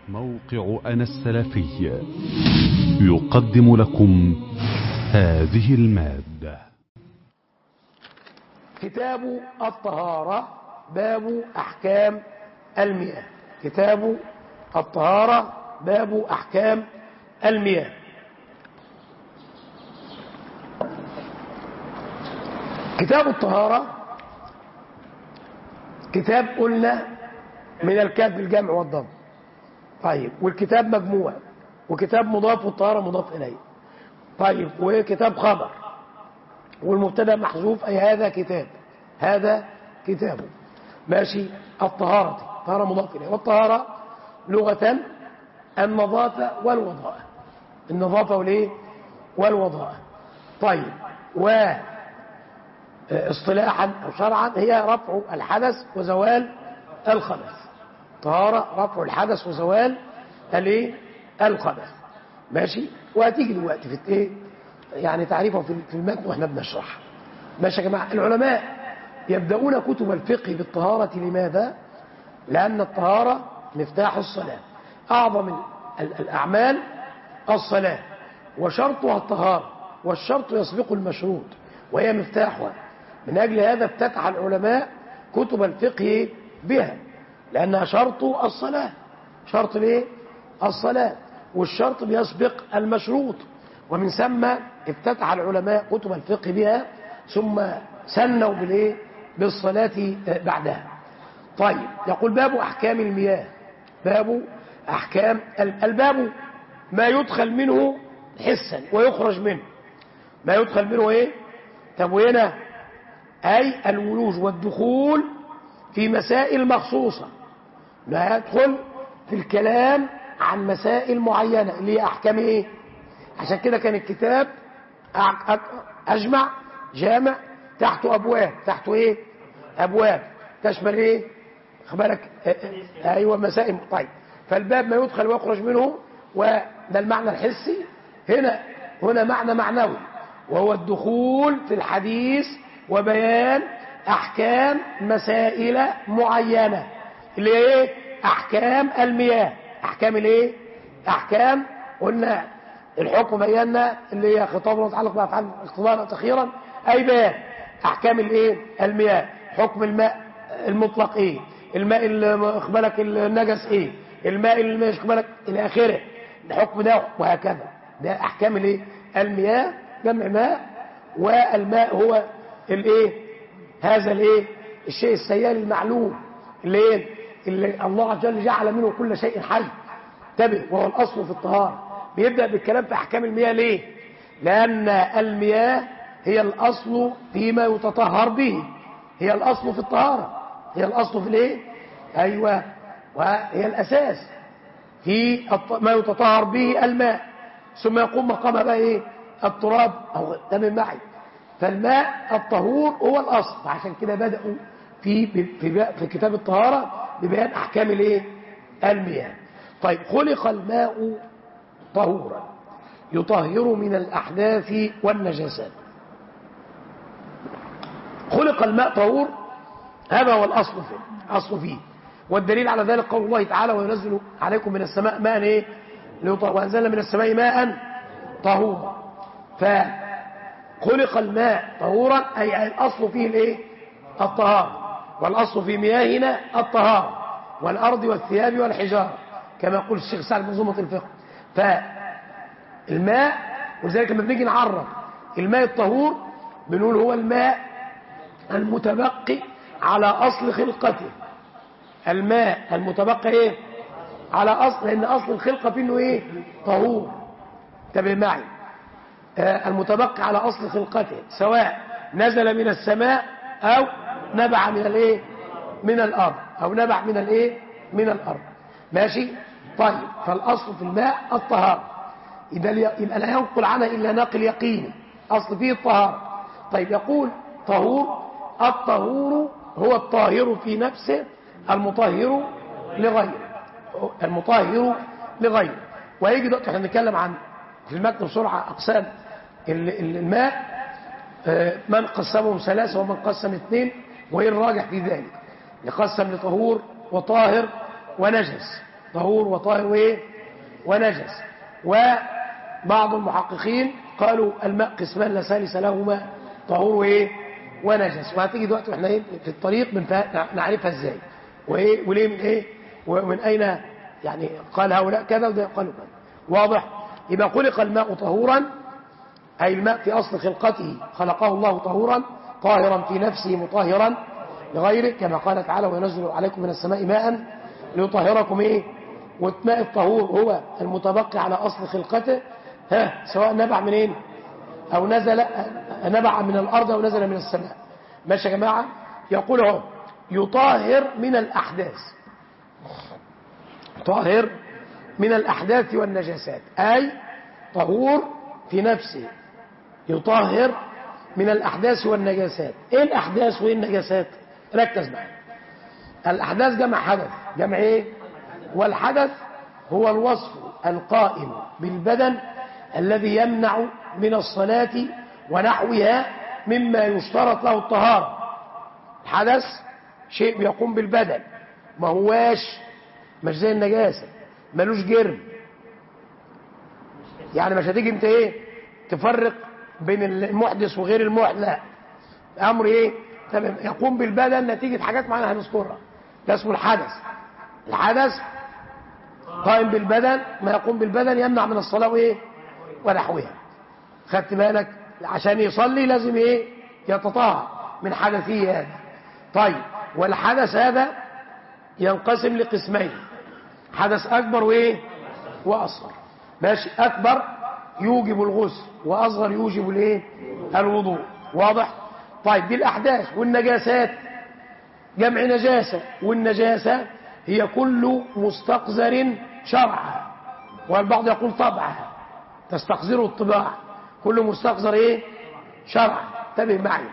موقع أنا السلفي يقدم لكم هذه المادة كتاب الطهارة باب أحكام المياه كتاب الطهارة باب أحكام المياه كتاب الطهارة كتاب قلنا من الكتب الجمع والضم طيب والكتاب مجموع وكتاب مضاف والطهارة مضاف إليه طيب وكتاب خبر والمبتدا محذوف أي هذا كتاب هذا كتابه ماشي الطهارة طهارة مضاف إليه والطهارة لغة النظافة والوضاء النظافة والإيه والوضاء طيب و اصطلاحا أو شرعا هي رفع الحدث وزوال الخبث طهارة رفع الحدث وزوال الايه الخبث ماشي وهتيجي دلوقتي في ايه يعني تعريفه في المتن واحنا بنشرح ماشي يا جماعه العلماء يبدأون كتب الفقه بالطهارة لماذا لأن الطهارة مفتاح الصلاة أعظم الأعمال الصلاة وشرطها الطهارة والشرط يسبق المشروط وهي مفتاحها من أجل هذا افتتح العلماء كتب الفقه بها لأنها شرط الصلاة شرط ليه الصلاة والشرط بيسبق المشروط ومن ثم افتتح العلماء كتب الفقه بها ثم سنوا بالايه بالصلاة بعدها طيب يقول باب أحكام المياه باب أحكام الباب ما يدخل منه حسا ويخرج منه ما يدخل منه ايه تبوينه أي الولوج والدخول في مسائل مخصوصة لا يدخل في الكلام عن مسائل معينة اللي هي أحكام إيه عشان كده كان الكتاب أجمع جامع تحته أبواب تحته إيه أبواب تشمل إيه خبالك أيوة مسائل طيب فالباب ما يدخل ويخرج منه وده المعنى الحسي هنا هنا معنى معنوي وهو الدخول في الحديث وبيان أحكام مسائل معينة اللي هي ايه أحكام المياه أحكام الايه أحكام قلنا الحكم بينا اللي هي خطاب متعلق بأفعال اقتضاء تخيرا أي بيان أحكام الايه المياه حكم الماء المطلق ايه الماء اللي اخبالك النجس ايه الماء اللي مش اخبالك الى اخره الحكم ده وهكذا ده احكام الايه المياه جمع ماء والماء هو الايه هذا الايه الشيء السيال المعلوم اللي ايه اللي الله عز وجل جعل منه كل شيء حي انتبه وهو الاصل في الطهاره بيبدا بالكلام في احكام المياه ليه لان المياه هي الاصل فيما يتطهر به هي الاصل في الطهاره هي الاصل في الايه ايوه وهي الاساس في ما يتطهر به الماء ثم يقوم مقام بقى ايه التراب او تمام معي فالماء الطهور هو الاصل عشان كده بداوا في في في كتاب الطهاره ببيان احكام الايه المياه طيب خلق الماء طهورا يطهر من الاحداث والنجاسات خلق الماء طهور هذا هو الاصل فيه اصل فيه والدليل على ذلك قول الله تعالى وينزل عليكم من السماء ماء ايه وانزلنا من السماء ماء طهورا فخلق الماء طهورا اي الاصل فيه الايه الطهاره والاصل في مياهنا الطهاره والارض والثياب والحجاره كما يقول الشيخ سعد منظومه الفقه فالماء ولذلك لما بنيجي نعرف الماء الطهور بنقول هو الماء المتبقي على اصل خلقته الماء المتبقي ايه على اصل لان اصل الخلقه فيه انه ايه طهور انتبه معي آه المتبقي على اصل خلقته سواء نزل من السماء او نبع من الايه من الارض او نبع من الايه من الارض ماشي طيب فالاصل في الماء الطهاره يبقى يبقى لا ينقل عنها الا ناقل يقيني اصل فيه الطهاره طيب يقول طهور الطهور هو الطاهر في نفسه المطهر لغيره المطهر لغيره وهيجي دلوقتي احنا بنتكلم عن في المتن بسرعه اقسام الماء من قسمهم ثلاثه ومن قسم اثنين وايه الراجح في ذلك يقسم لطهور وطاهر ونجس طهور وطاهر وايه ونجس وبعض المحققين قالوا الماء قسمان لا ثالث لهما طهور وايه ونجس وهتيجي دلوقتي واحنا ايه في الطريق من نعرفها ازاي وايه وليه من ايه ومن اين يعني قال هؤلاء كذا وده قالوا كذا واضح يبقى خلق الماء طهورا أي الماء في أصل خلقته خلقه الله طهورا طاهرا في نفسه مطهرا لغيره كما قال تعالى وينزل عليكم من السماء ماء ليطهركم إيه والماء الطهور هو المتبقي على أصل خلقته ها سواء نبع منين أو نزل نبع من الأرض أو نزل من السماء ماشي يا جماعة يقول هو يطهر من الأحداث طاهر من الأحداث والنجاسات أي طهور في نفسه يطهر من الأحداث والنجاسات إيه الأحداث وإيه النجاسات ركز معي الأحداث جمع حدث جمع إيه والحدث هو الوصف القائم بالبدن الذي يمنع من الصلاة ونحوها مما يشترط له الطهارة الحدث شيء بيقوم بالبدن ما هواش مش زي النجاسة ملوش جرم يعني مش هتيجي انت ايه تفرق بين المحدث وغير المحدث لا امر ايه تمام يقوم بالبدن نتيجة حاجات معينة هنذكرها ده اسمه الحدث الحدث قائم بالبدن ما يقوم بالبدن يمنع من الصلاة وايه ونحوها خدت بالك عشان يصلي لازم ايه يتطهر من حدثه هذا طيب والحدث هذا ينقسم لقسمين حدث اكبر وايه واصغر ماشي اكبر يوجب الغسل واصغر يوجب الايه الوضوء واضح طيب دي الاحداث والنجاسات جمع نجاسه والنجاسه هي كل مستقذر شرعا والبعض يقول طبعا تستقذره الطباع كل مستقذر ايه شرعا انتبه معي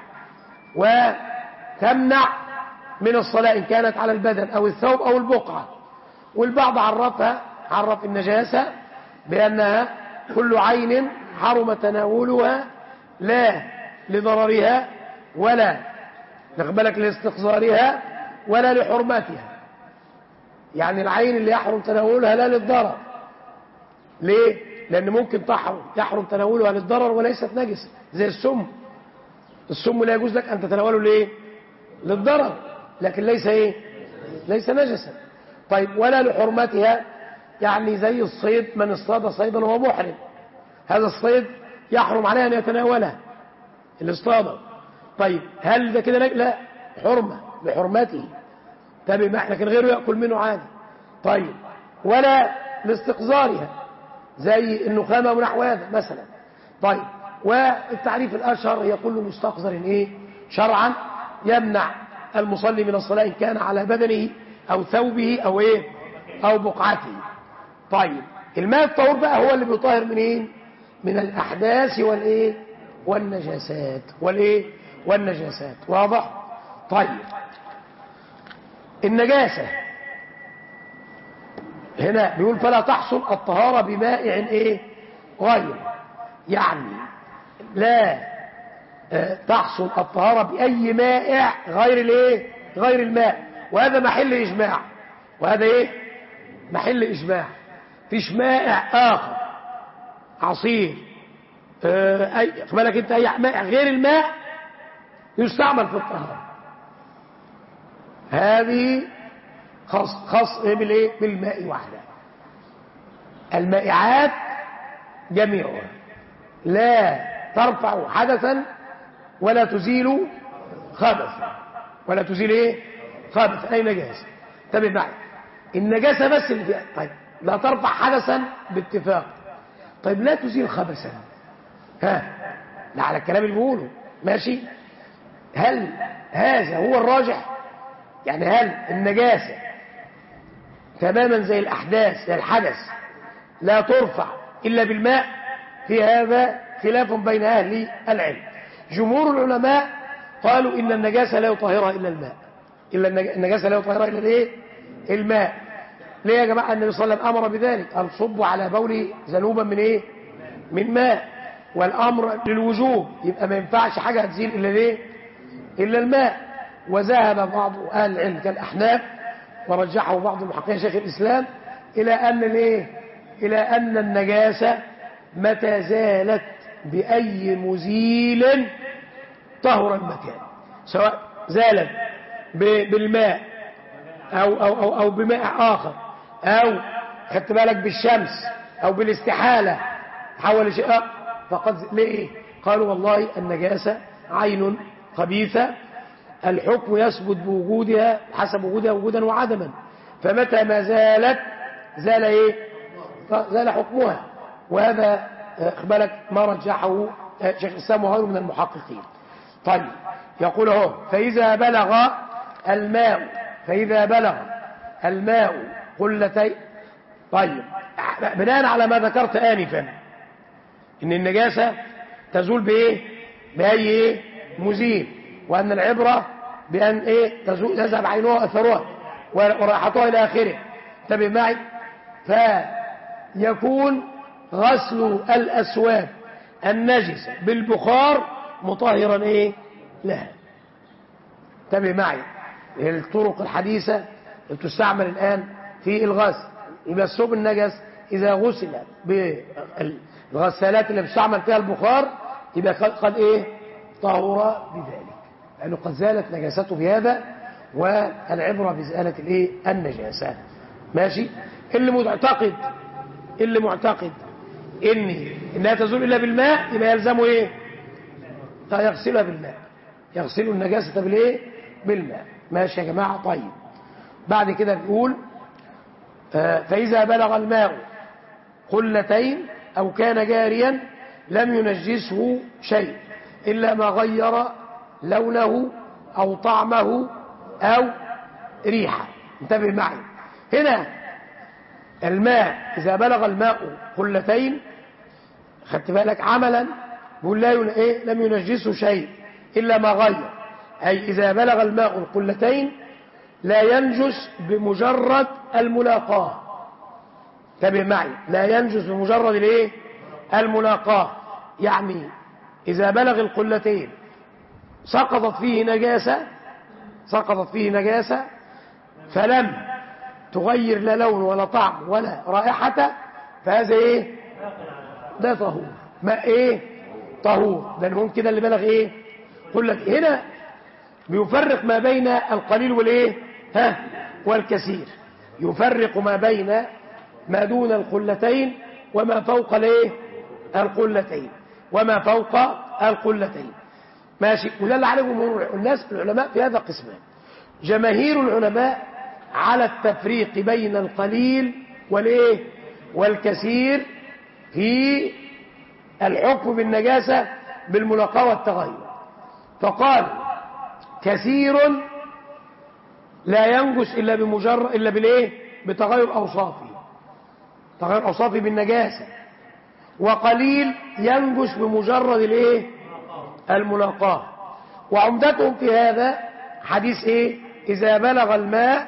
وتمنع من الصلاة إن كانت على البدن أو الثوب أو البقعة والبعض عرفها عرف النجاسة بأنها كل عين حرم تناولها لا لضررها ولا نقبلك لاستقذارها ولا لحرمتها يعني العين اللي يحرم تناولها لا للضرر ليه؟ لأن ممكن تحرم يحرم تناولها للضرر وليست نجسة زي السم السم لا يجوز لك أن تتناوله ليه؟ للضرر لكن ليس ايه ليس نجسا طيب ولا لحرمتها يعني زي الصيد من اصطاد صيدا وهو محرم هذا الصيد يحرم عليه ان يتناوله اللي اصطاده طيب هل ده كده لا حرمه لحرمته طيب ما لكن غيره ياكل منه عادي طيب ولا لاستقذارها زي النخامه ونحو هذا مثلا طيب والتعريف الاشهر هي كل مستقذر ايه شرعا يمنع المصلي من الصلاة إن كان على بدنه أو ثوبه أو إيه أو بقعته طيب الماء الطهور بقى هو اللي بيطهر من إيه من الأحداث والإيه والنجاسات والإيه والنجاسات واضح طيب النجاسة هنا بيقول فلا تحصل الطهارة بمائع إيه غير يعني لا تحصل الطهارة بأي مائع غير الايه غير الماء وهذا محل إجماع وهذا ايه محل إجماع فيش مائع آخر عصير اه أي بالك انت أي مائع غير الماء يستعمل في الطهارة هذه خاص خاص بالايه بالماء وحده المائعات جميعها لا ترفع حدثا ولا تزيل خبثا ولا تزيل ايه خبث اي نجاسه انتبه معي النجاسه بس اللي فيها طيب لا ترفع حدثا باتفاق طيب لا تزيل خبثا ها ده على الكلام اللي بيقوله ماشي هل هذا هو الراجح يعني هل النجاسه تماما زي الاحداث زي الحدث لا ترفع الا بالماء في هذا خلاف بين اهل العلم جمهور العلماء قالوا إن النجاسة لا يطهرها إلا الماء إلا النجاسة لا يطهرها إلا الإيه؟ الماء ليه يا جماعة النبي صلى الله عليه وسلم أمر بذلك قال صبوا على بوله ذنوبا من إيه من ماء والأمر للوجوب يبقى ما ينفعش حاجة تزيل إلا الإيه إلا الماء وذهب بعض أهل العلم كالأحناف ورجحه بعض المحققين شيخ الإسلام إلى أن الإيه إلى أن النجاسة متى زالت بأي مزيل طهر المكان سواء زالت ب- بالماء أو, أو, أو, أو بماء آخر أو خدت بالك بالشمس أو بالاستحالة حول شيء آخر، فقد ليه قالوا والله النجاسة عين خبيثة الحكم يثبت بوجودها حسب وجودها وجودا وعدما فمتى ما زالت زال ايه زال حكمها وهذا آه، بالك ما رجحه آه، شيخ الاسلام وغيره من المحققين طيب يقول اهو فاذا بلغ الماء فاذا بلغ الماء قلتين طيب بناء على ما ذكرت انفا ان النجاسه تزول بايه باي ايه مزيل وان العبره بان ايه تزول يذهب عينها اثرها وراحتها الى اخره انتبه معي فيكون غسل الاسواب النجسه بالبخار مطهرا ايه لها انتبه معي الطرق الحديثه اللي تستعمل الان في الغسل يبقى الثوب النجس اذا غسل بالغسالات اللي بتستعمل فيها البخار يبقى قد, قد ايه طهر بذلك لانه قد زالت نجاسته بهذا والعبره بازاله الايه النجاسه ماشي اللي معتقد اللي معتقد ان انها تزول الا بالماء يبقى يلزمه ايه يغسلها بالماء يغسل النجاسه بالايه بالماء ماشي يا جماعه طيب بعد كده بيقول آه، فإذا بلغ الماء قلتين أو كان جاريا لم ينجسه شيء إلا ما غير لونه أو طعمه أو ريحه انتبه معي هنا الماء إذا بلغ الماء قلتين خدت بالك عملا بيقول لا ين... إيه؟ لم ينجسه شيء إلا ما غير أي إذا بلغ الماء القلتين لا ينجس بمجرد الملاقاة انتبه معي لا ينجس بمجرد الايه الملاقاة يعني إذا بلغ القلتين سقطت فيه نجاسة سقطت فيه نجاسة فلم تغير لا لون ولا طعم ولا رائحة فهذا ايه ده طهور ما ايه طهور ده هم كده اللي بلغ ايه قلت هنا بيفرق ما بين القليل والايه ها والكثير يفرق ما بين ما دون القلتين وما فوق الايه القلتين وما فوق القلتين ماشي وده اللي عليه جمهور الناس العلماء في هذا قسمان جماهير العلماء على التفريق بين القليل والايه والكثير في الحكم بالنجاسة بالملاقاة والتغير فقال كثير لا ينجس إلا بمجرد إلا بالإيه بتغير أوصافه تغير أوصافه بالنجاسة وقليل ينجس بمجرد الإيه الملاقاة وعمدتهم في هذا حديث إيه إذا بلغ الماء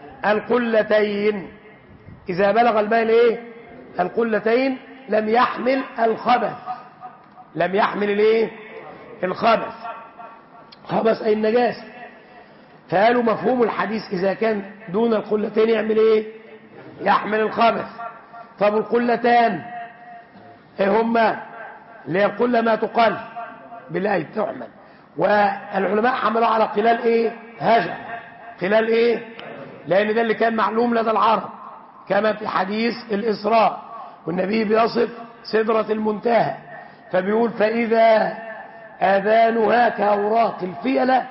القلتين إذا بلغ الماء الإيه القلتين لم يحمل الخبث لم يحمل الإيه الخبث خبث أي النجاسة فقالوا مفهوم الحديث إذا كان دون القلتين يعمل إيه يحمل الخبث طب القلتان ايه هما اللي هي القلة ما تقل بالله تعمل والعلماء حملوا على قلال ايه هجر قلال ايه لان ده اللي كان معلوم لدى العرب كما في حديث الاسراء والنبي بيصف سدرة المنتهى فبيقول فاذا اذانها كاوراق الفيلة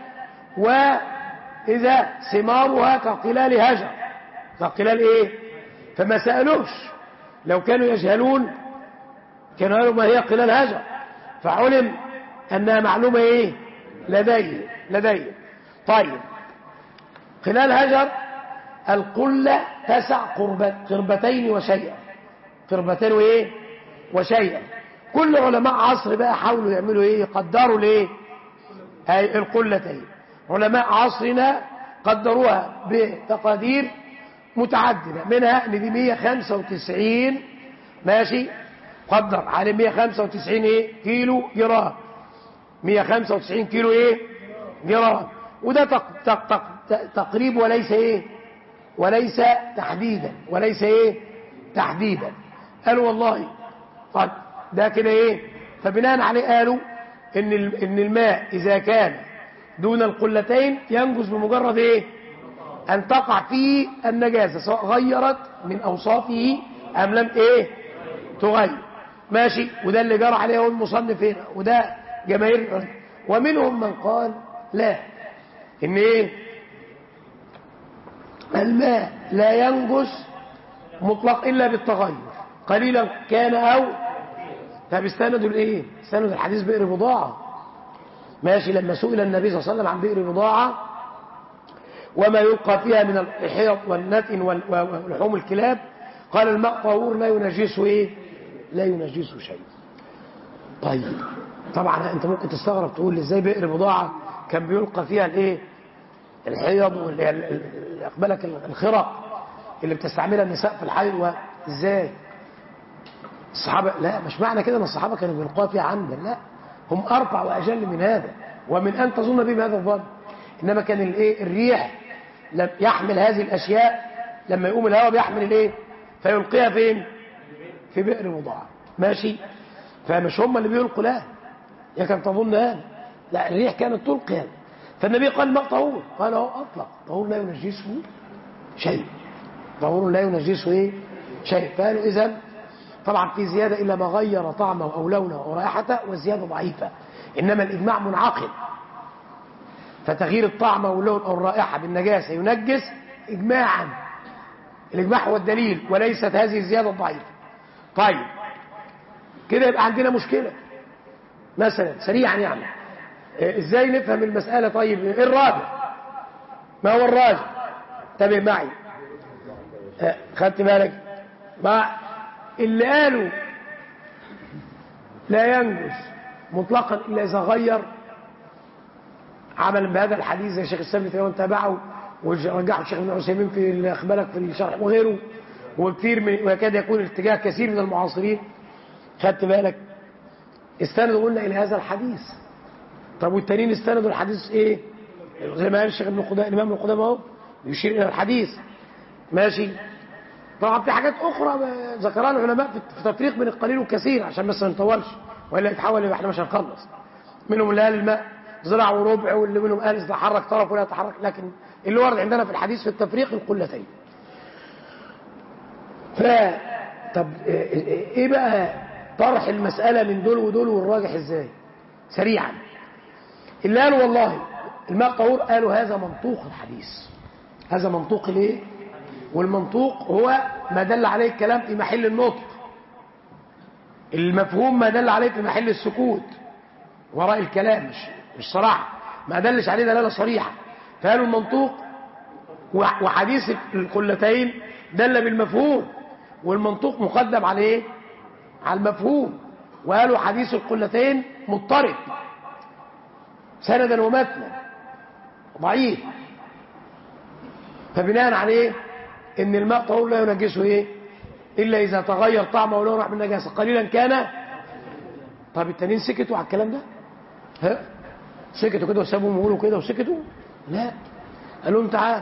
واذا ثمارها كقلال هجر كقلال ايه فما سألوش لو كانوا يجهلون كانوا قالوا ما هي قلال هجر فعلم انها معلومة ايه لدي لدي طيب قلال هجر القلة تسع قربت قربتين وشيئا قربتين وايه وشيئا كل علماء عصر بقى حاولوا يعملوا ايه يقدروا ليه هاي القلتين علماء عصرنا قدروها بتقادير متعددة منها ان دي 195 ماشي قدر على 195 ايه كيلو جرام 195 كيلو ايه جرام وده تق تق تق تقريب وليس ايه وليس تحديدا وليس ايه تحديدا قالوا والله طيب ده كده ايه فبناء عليه قالوا ان ال- ان الماء اذا كان دون القلتين ينجز بمجرد ايه ان تقع فيه النجاسه سواء غيرت من اوصافه ام لم ايه تغير ماشي وده اللي جرى عليه هو المصنف هنا وده جماهير العلماء ومنهم من قال لا ان ايه الماء لا ينجس مطلق الا بالتغير قليلا كان او طب استندوا لايه استندوا الحديث بئر بضاعه ماشي لما سئل النبي صلى الله عليه وسلم عن بئر بضاعه وما يلقى فيها من الحيض والنتن وال- ولحوم الكلاب قال الماء طهور لا ينجسه ايه لا ينجسه شيء طيب طبعا انت ممكن تستغرب تقول لي ازاي بئر بضاعه كان بيلقى فيها الايه الحيض واللي هي ال- ال- اقبلك الخرق اللي بتستعملها النساء في الحيض ازاي الصحابه لا مش معنى كده ان الصحابه كانوا بيلقوها فيها عمدا لا هم ارفع واجل من هذا ومن ان تظن بهم هذا الظن انما كان الايه الريح لم يحمل هذه الاشياء لما يقوم الهواء بيحمل الايه فيلقيها فين في بئر مضاعف ماشي فمش هم اللي بيلقوا لا يا كان تظن هذا لا الريح كانت تلقي هذا فالنبي قال الماء طهور قال هو اطلق طهور لا ينجسه شيء طهور لا ينجسه ايه شيء فقالوا اذا طبعا في زياده الا ما غير طعمه او لونه او رائحته والزياده ضعيفه انما الاجماع منعقد فتغيير الطعم او اللون او الرائحه بالنجاسه ينجس اجماعا الاجماع هو الدليل وليست هذه الزياده الضعيفه طيب كده يبقى عندنا مشكله مثلا سريعا يعني إيه، ازاي نفهم المساله طيب ايه الراجح ما هو الراجح انتبه معي آه، خدت بالك مع اللي قالوا لا ينجس مطلقا الا اذا غير عملا بهذا الحديث زي شيخ السلمي تقريبا تابعه ورجحه الشيخ ابن عثيمين في اخبارك في الشرح وغيره وكثير من ويكاد يكون اتجاه كثير من المعاصرين خدت بالك استندوا قلنا الى هذا الحديث طب والتانيين استندوا الحديث ايه زي ما قال الشيخ ابن قدامه الامام ابن قدامه اهو يشير الى الحديث ماشي طبعا في حاجات اخرى ما ذكرها العلماء في تفريق بين القليل والكثير عشان بس ما نطولش والا يتحول يبقى احنا مش هنخلص منهم اللي قال الماء ذراع وربع واللي منهم قال يتحرك طرف ولا يتحرك لكن اللي ورد عندنا في الحديث في التفريق القلتين ف طب ايه بقى طرح المسألة من دول ودول والراجح ازاي سريعا اللي قالوا والله الماء طهور قالوا هذا منطوق الحديث هذا منطوق الايه والمنطوق هو ما دل عليه الكلام في محل النطق المفهوم ما دل عليه في محل السكوت وراء الكلام مش مش صراحة ما دلش عليه دلالة صريحة فقالوا المنطوق وحديث القلتين دل بالمفهوم والمنطوق مقدم على ايه على المفهوم وقالوا حديث القلتين مضطرب سندا ومتنا ضعيف فبناء عليه ان الماء طهور لا ينجسه ايه الا اذا تغير طعمه ولونه راح بالنجاسه قليلا كان طب التانيين سكتوا على الكلام ده ها سكتوا كده وسابهم يقولوا كده وسكتوا لا قالوا لهم تعال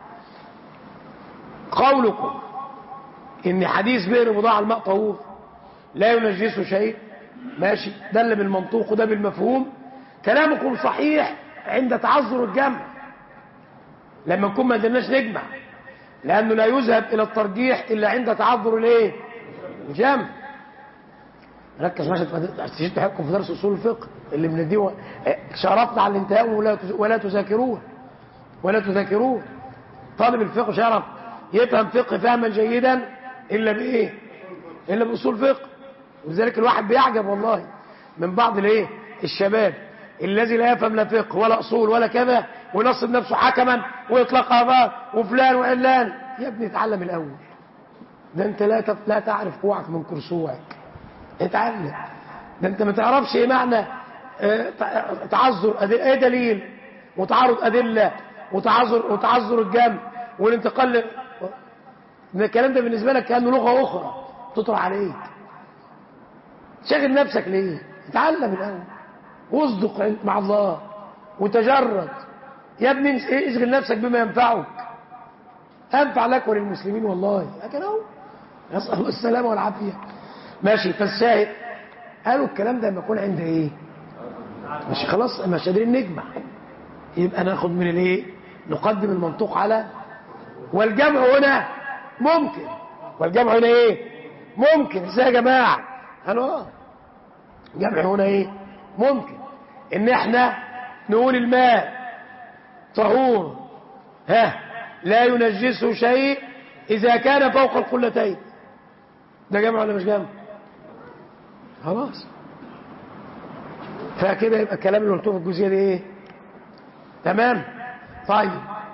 قولكم ان حديث بئر بضاعة الماء طهور لا ينجسه شيء ماشي دل بالمنطوق وده بالمفهوم كلامكم صحيح عند تعذر الجمع لما نكون ما قدرناش نجمع لانه لا يذهب الى الترجيح الا عند تعذر الايه الجمع ركز ماشي تشد تحكم في درس اصول الفقه اللي بنديه شرفنا على الانتهاء ولا ولا تذاكروه ولا تذاكروه طالب الفقه شرف يفهم فقه فهما جيدا الا بايه الا باصول فقه ولذلك الواحد بيعجب والله من بعض الايه الشباب الذي لا يفهم لا فقه ولا اصول ولا كذا وينصب نفسه حكما ويطلق اباء وفلان وعلان يا ابني اتعلم الاول ده انت لا لا تعرف كوعك من كرسوعك اتعلم ده انت ما تعرفش ايه معنى اه تعذر ايه دليل وتعارض ادله وتعذر وتعذر الجمع والانتقال ل... الكلام ده بالنسبه لك كانه لغه اخرى تطرح عليك شاغل نفسك ليه اتعلم الاول واصدق مع الله وتجرد يا ابني اشغل نفسك بما ينفعك انفع لك وللمسلمين والله لكن اهو نسال الله السلامه والعافيه ماشي فالشاهد قالوا الكلام ده لما يكون عند ايه مش خلاص مش قادرين نجمع يبقى ناخد من الايه نقدم المنطوق على والجمع هنا ممكن والجمع هنا ايه ممكن ازاي يا جماعه قالوا اه جمع هنا ايه ممكن ان احنا نقول الماء طهور ها لا ينجسه شيء اذا كان فوق القلتين ده جمع ولا مش جمع خلاص فكده يبقى الكلام اللي قلته في الجزئيه دي ايه تمام طيب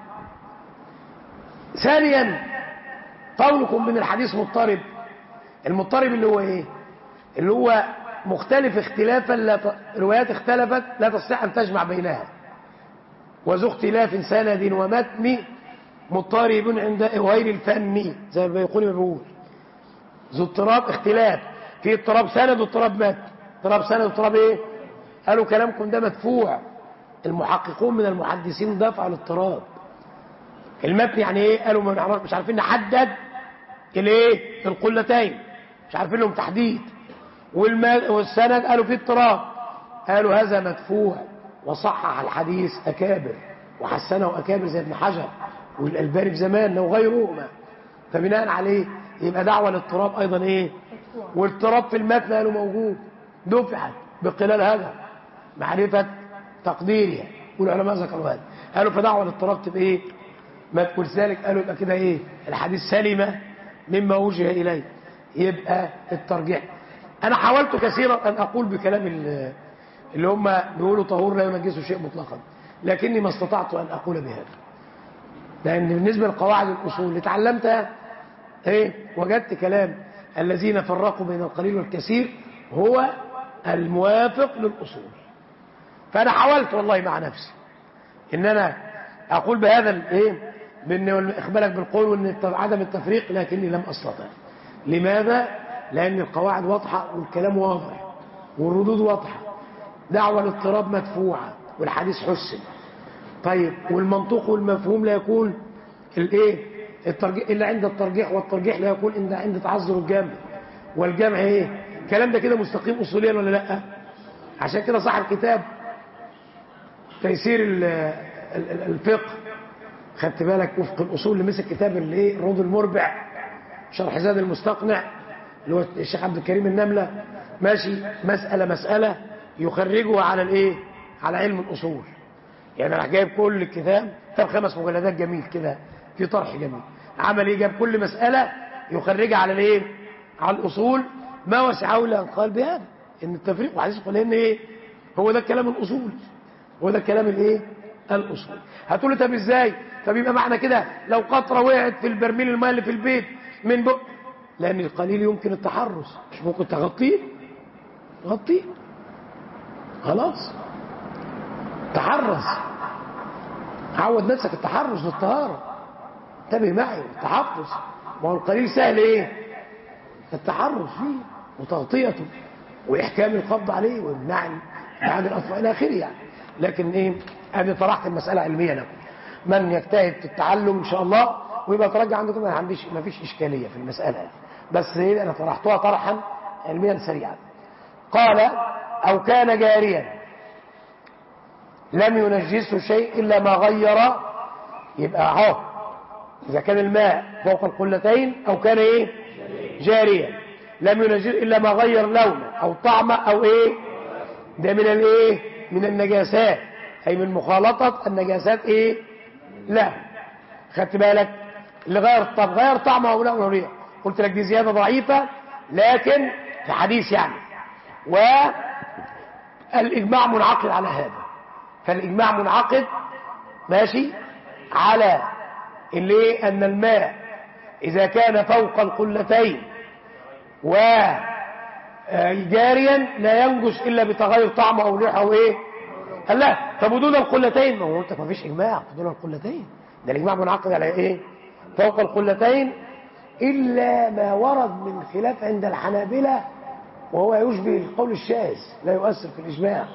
ثانيا قولكم من الحديث مضطرب المضطرب اللي هو ايه اللي هو مختلف اختلافا لا ت... روايات اختلفت لا تستطيع ان تجمع بينها وذو اختلاف سند ومتن مضطرب عند غير الفن زي ما يقول ما بيقول ذو اضطراب اختلاف في اضطراب سند واضطراب متن اضطراب سند واضطراب ايه قالوا كلامكم ده مدفوع المحققون من المحدثين دفع الاضطراب المتن يعني ايه قالوا ما نعرف مش عارفين نحدد الايه القلتين مش عارفين لهم تحديد والما والسند قالوا فيه اضطراب قالوا هذا مدفوع وصحح الحديث اكابر وحسنه اكابر زي ابن حجر والالباني في زماننا وغيرهما فبناء عليه يبقى دعوه الاضطراب ايضا ايه والاضطراب في المتن قالوا موجود دفعت بقلال هذا معرفه تقديرها والعلماء ذكروا هذا قالوا فدعوه الاضطراب تبقى ايه ما تقول ذلك قالوا يبقى كده ايه الحديث سلم مما وجه اليه يبقى الترجيح انا حاولت كثيرا ان اقول بكلام اللي هم بيقولوا طهور لا ينجسه شيء مطلقا لكني ما استطعت ان اقول بهذا لان بالنسبه لقواعد الاصول اللي اتعلمتها ايه وجدت كلام الذين فرقوا بين القليل والكثير هو الموافق للاصول فانا حاولت والله مع نفسي ان انا اقول بهذا الايه بان اخبارك بالقول وان عدم التفريق لكني لم استطع لماذا لان القواعد واضحه والكلام واضح والردود واضحه دعوه الاضطراب مدفوعه والحديث حسن طيب والمنطوق والمفهوم لا يكون الايه الترجيح الا عند الترجيح والترجيح لا يكون عند عند تعذر الجمع والجمع ايه الكلام ده كده مستقيم اصوليا ولا لا عشان كده صاحب كتاب تيسير الفقه خدت بالك وفق الاصول اللي مسك كتاب اللي ايه الروض المربع شرح زاد المستقنع اللي هو الشيخ عبد الكريم النمله ماشي مساله مساله يخرجها على الايه على علم الاصول يعني راح جايب كل الكتاب كتاب خمس مجلدات جميل كده في طرح جميل عمل ايه جاب كل مساله يخرجها على الايه على الاصول ما وسعه الا ان قال بهذا ان التفريق وحديث القران ايه هو ده الكلام الاصول هو ده الكلام الايه الاصول هتقول لي طب ازاي طب يبقى معنى كده لو قطره وقعت في البرميل الماء اللي في البيت من بق لان القليل يمكن التحرز مش ممكن تغطيه غطيه خلاص تحرز عود نفسك التحرز للطهاره انتبه معي التحفظ ما هو القليل سهل ايه التحرز فيه وتغطيته واحكام القبض عليه وامناع عن الاطفال الى اخره يعني لكن ايه انا طرحت المساله علميا لكم من يجتهد في التعلم ان شاء الله ويبقى ترجع عندكم ما عنديش ما فيش اشكاليه في المساله دي بس ايه انا طرحتها طرحا علميا سريعا قال او كان جاريا لم ينجسه شيء الا ما غير يبقى اهو اذا كان الماء فوق القلتين او كان ايه جاريا لم ينجس الا ما غير لونه او طعمه او ايه ده من الايه من النجاسات اي من مخالطه النجاسات ايه لا خدت بالك اللي غير الطعم غير طعمه او لا ريح قلت لك دي زياده ضعيفه لكن في حديث يعني والاجماع منعقد على هذا فالاجماع منعقد ماشي على اللي ان الماء اذا كان فوق القلتين وجاريا لا ينجس الا بتغير طعمه او ريحه او ايه قال لا طب ودون القلتين ما هو انت ما فيش اجماع دون القلتين ده الاجماع منعقد على ايه فوق القلتين الا ما ورد من خلاف عند الحنابلة وهو يشبه القول الشاذ لا يؤثر في الاجماع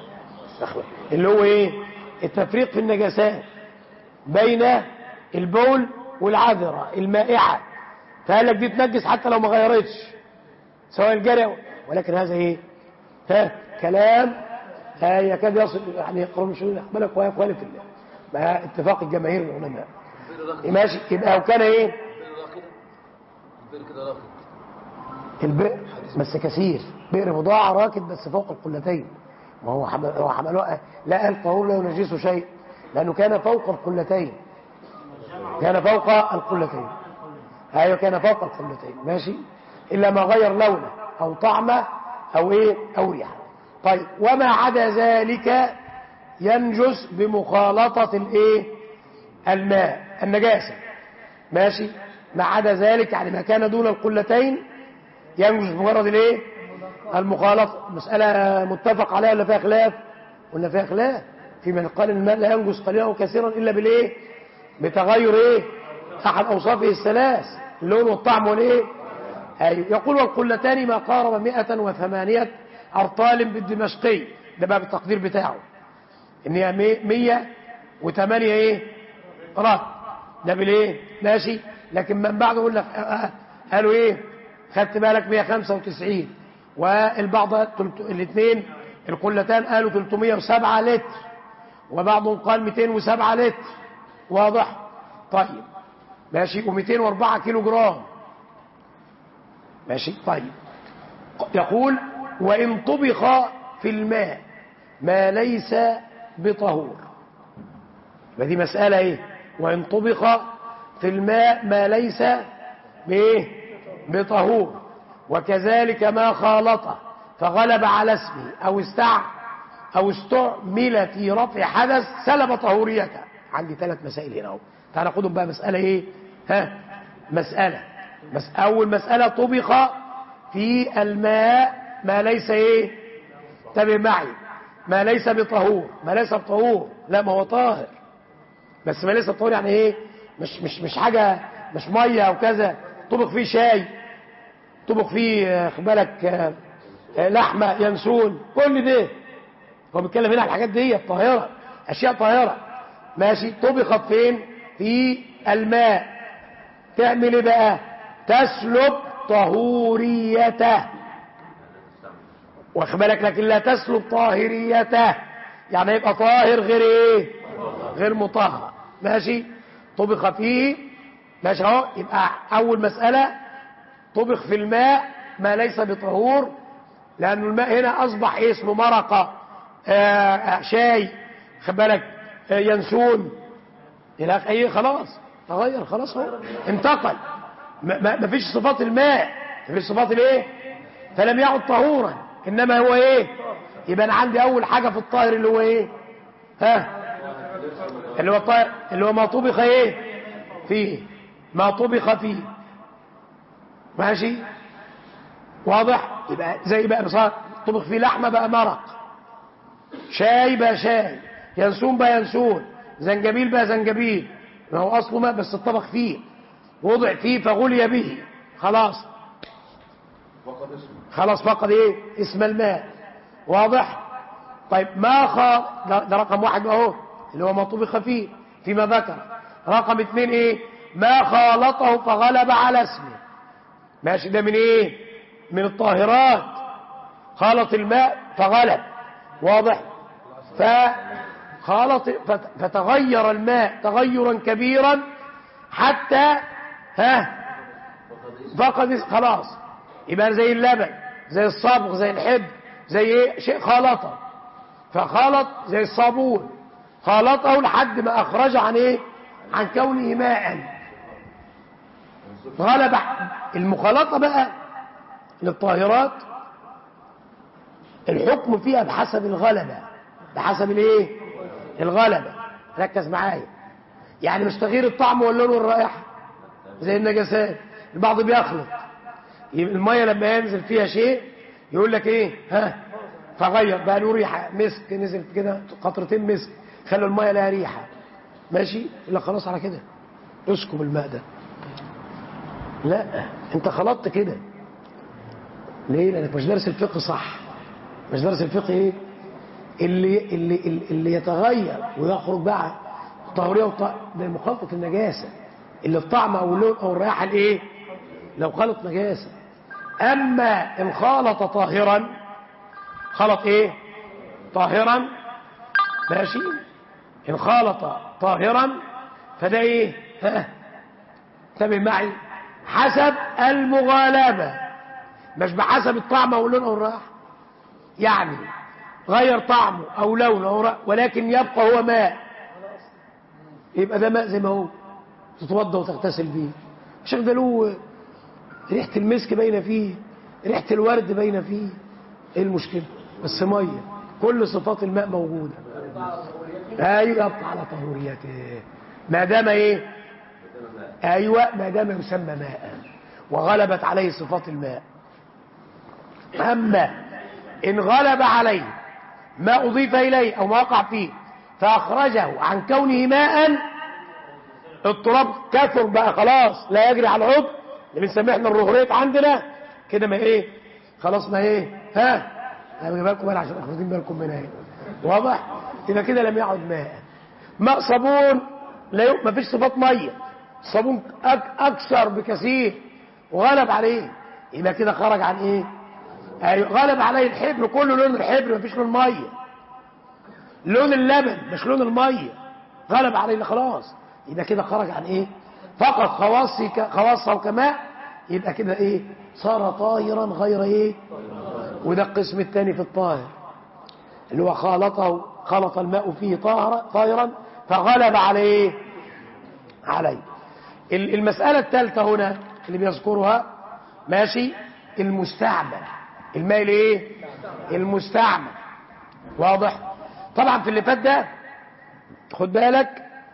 اللي هو ايه التفريق في النجاسات بين البول والعذرة المائعة فقال لك دي تنجس حتى لو ما غيرتش سواء الجري ولكن هذا ايه ها كلام ها يكاد يصل يعني يقرب شو يقبلك ويخالف الله مع اتفاق الجماهير العلماء ماشي يبقى وكان ايه البئر كده راكد البئر بس كثير بئر بضاعة راكد بس فوق القلتين ما هو حمل هو حملوه لا قال طهور لا ينجسه شيء لأنه كان فوق القلتين كان فوق القلتين ايوه كان فوق القلتين ماشي إلا ما غير لونه أو طعمه أو إيه أو ريحه طيب وما عدا ذلك ينجس بمخالطة الإيه الماء النجاسة ماشي ما عدا ذلك يعني ما كان دون القلتين ينجس بمجرد الايه المخالطه مساله متفق عليها ولا فيها خلاف ولا فيها خلاف في من قال ان الماء لا ينجس قليلا وكثيرا الا بالايه بتغير ايه احد اوصافه الثلاث اللون والطعم والايه ايوه يقول والقلتان ما قارب 108 ارطال بالدمشقي ده بقى بالتقدير بتاعه ان هي 108 ايه رات ده بالايه ماشي لكن من بعد يقول لك قالوا ايه خدت بالك 195 والبعض الاثنين القلتان قالوا 307 لتر وبعضهم قال 207 لتر واضح طيب ماشي و204 كيلو جرام ماشي طيب يقول وإن طبخ في الماء ما ليس بطهور دي مسألة ايه وإن طبخ في الماء ما ليس بايه بطهور وكذلك ما خالطه فغلب على اسمه او استع او استعمل في رفع حدث سلب طهوريته عندي ثلاث مسائل هنا اهو تعال ناخدهم بقى مساله ايه ها مساله مس اول مساله طبخ في الماء ما ليس ايه تابع معي ما ليس بطهور ما ليس بطهور لا ما هو طاهر بس ما ليس بطهور يعني ايه مش مش مش حاجه مش ميه او كذا طبخ فيه شاي طبخ فيه خد بالك لحمه ينسون كل ده هو بيتكلم هنا على الحاجات دي الطاهره اشياء طاهره ماشي طبخت فين في الماء تعمل ايه بقى تسلب طهوريته واخد بالك لكن لا تسلب طاهريته يعني يبقى طاهر غير ايه غير مطهر ماشي طبخ فيه ماشي اهو يبقى اول مساله طبخ في الماء ما ليس بطهور لأن الماء هنا أصبح إيه اسمه مرقة آه شاي خد بالك آه ينسون إلى إيه خلاص تغير خلاص هو انتقل ما فيش صفات الماء ما فيش صفات الايه فلم يعد طهورا انما هو ايه يبقى انا عندي اول حاجه في الطاهر اللي هو ايه ها اللي هو الطاهر اللي هو ما طبخ ايه فيه ما طبخ فيه ماشي واضح يبقى زي بقى بصار طبخ فيه لحمه بقى مرق شاي بقى شاي ينسون بقى ينسون زنجبيل بقى زنجبيل ما هو اصله ماء بس الطبخ فيه وضع فيه فغلي به خلاص خلاص فقد ايه اسم الماء واضح طيب ما خا ده, ده رقم واحد اهو اللي هو ما طبخ فيه فيما ذكر رقم اثنين ايه ما خالطه فغلب على اسمه ماشي ده من ايه من الطاهرات خالط الماء فغلب واضح فخالط فتغير الماء تغيرا كبيرا حتى ها فقد خلاص يبقى زي اللبن زي الصبغ زي الحب زي ايه شيء خالطه فخالط زي الصابون خالطه لحد ما اخرج عن ايه عن كونه ماء غلب المخالطه بقى للطاهرات الحكم فيها بحسب الغلبة بحسب الايه الغلبة ركز معايا يعني مش تغيير الطعم واللون والرائحة زي النجاسات البعض بيخلط المية لما ينزل فيها شيء يقول لك ايه ها فغير بقى له ريحة مسك نزل كده قطرتين مسك خلوا المية لها ريحة ماشي لا خلاص على كده اسكب الماء ده لا انت خلطت كده ليه لانك مش دارس الفقه صح مش دارس الفقه ايه اللي اللي اللي يتغير ويخرج بقى طهوريه وط... ده مخالطه النجاسه اللي الطعم او اللون او الرائحه الايه لو خلط نجاسه اما ان خالط طاهرا خلط ايه طاهرا ماشي ان خالط طاهرا فده ايه ها انتبه معي حسب المغالبه مش بحسب الطعم او اللون او الرائحه يعني غير طعمه او لونه او رأ... ولكن يبقى هو ماء يبقى ده ماء زي ما هو تتوضا وتغتسل بيه الشيخ ده له ريحه المسك باينه فيه ريحه الورد باينه فيه ايه المشكله بس ميه كل صفات الماء موجوده ايوه يبقى على طهوريته ما دام ايه ايوه ما دام يسمى ماء وغلبت عليه صفات الماء اما ان غلب عليه ما اضيف اليه او ما وقع فيه فاخرجه عن كونه ماء التراب كثر بقى خلاص لا يجري على العضو اللي بنسميه احنا الرهريت عندنا كده ما ايه خلاص ما ايه ها خلي بالكم بقى عشان واخدين بالكم منها ايه واضح يبقى كده لم يعد ماء ماء صابون لا ي... ما فيش صفات ميه الصابون أك... اكثر بكثير وغلب عليه يبقى كده خرج عن ايه أيوة غلب عليه الحبر كله لون الحبر ما فيش لون ميه لون اللبن مش لون الميه غلب عليه خلاص يبقى كده خرج عن ايه فقط خواصي ك... خواصه كماء يبقى كده ايه صار طاهرا غير ايه وده القسم الثاني في الطاهر اللي هو خالطه خلط الماء فيه طاهرا طاهرا فغلب عليه عليه المسألة الثالثة هنا اللي بيذكرها ماشي المستعمل الماء الايه المستعمل واضح طبعا في اللي فات ده خد بالك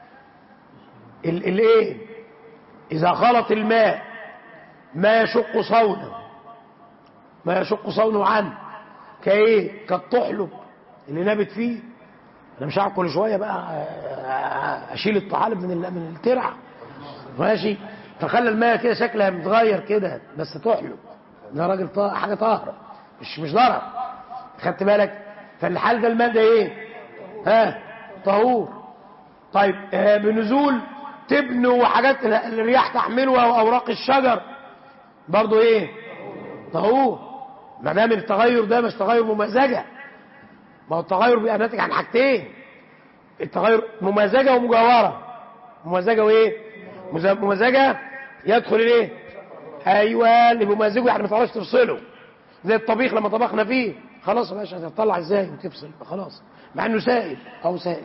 الايه اذا خلط الماء ما يشق صونه ما يشق صونه عنه كايه كالطحلب اللي نابت فيه انا مش هقعد كل شويه بقى اشيل الطحالب من من الترع ماشي فخلى الماء كده شكلها متغير كده بس تحلب ده راجل طا... حاجه طاهره مش مش ضرر خدت بالك فالحال ده الماء ده ايه ها طهور طيب آه بنزول تبن وحاجات الرياح تحملها واوراق الشجر برضو ايه طهور ما دام التغير ده مش تغير ممازجه ما هو التغير بيبقى ناتج عن حاجتين التغير ممازجه ومجاوره ممازجه وايه ممازجه يدخل الايه ايوه اللي بمزاجه يعني ما تعرفش تفصله زي الطبيخ لما طبخنا فيه خلاص يا باشا هتطلع ازاي وتفصل خلاص مع انه سائل او سائل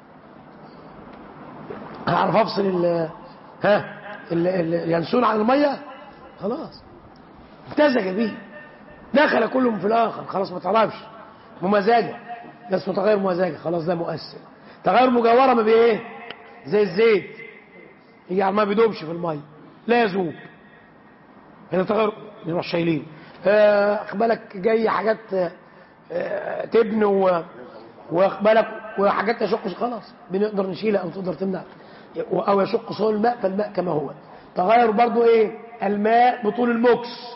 هعرف افصل ال ها اليانسون عن الميه خلاص امتزج بيه دخل كلهم في الاخر خلاص ما تعرفش ممازجه بس متغير ممازجه خلاص ده مؤثر تغير مجاوره ما بايه زي الزيت يعني ما بيدوبش في الميه لا يذوب هنا تغير نروح شايلين اقبالك جاي حاجات اه تبن واقبالك وحاجات تشق خلاص بنقدر نشيلها او تقدر تمنع او يشق صول الماء فالماء كما هو تغير برضو ايه الماء بطول المكس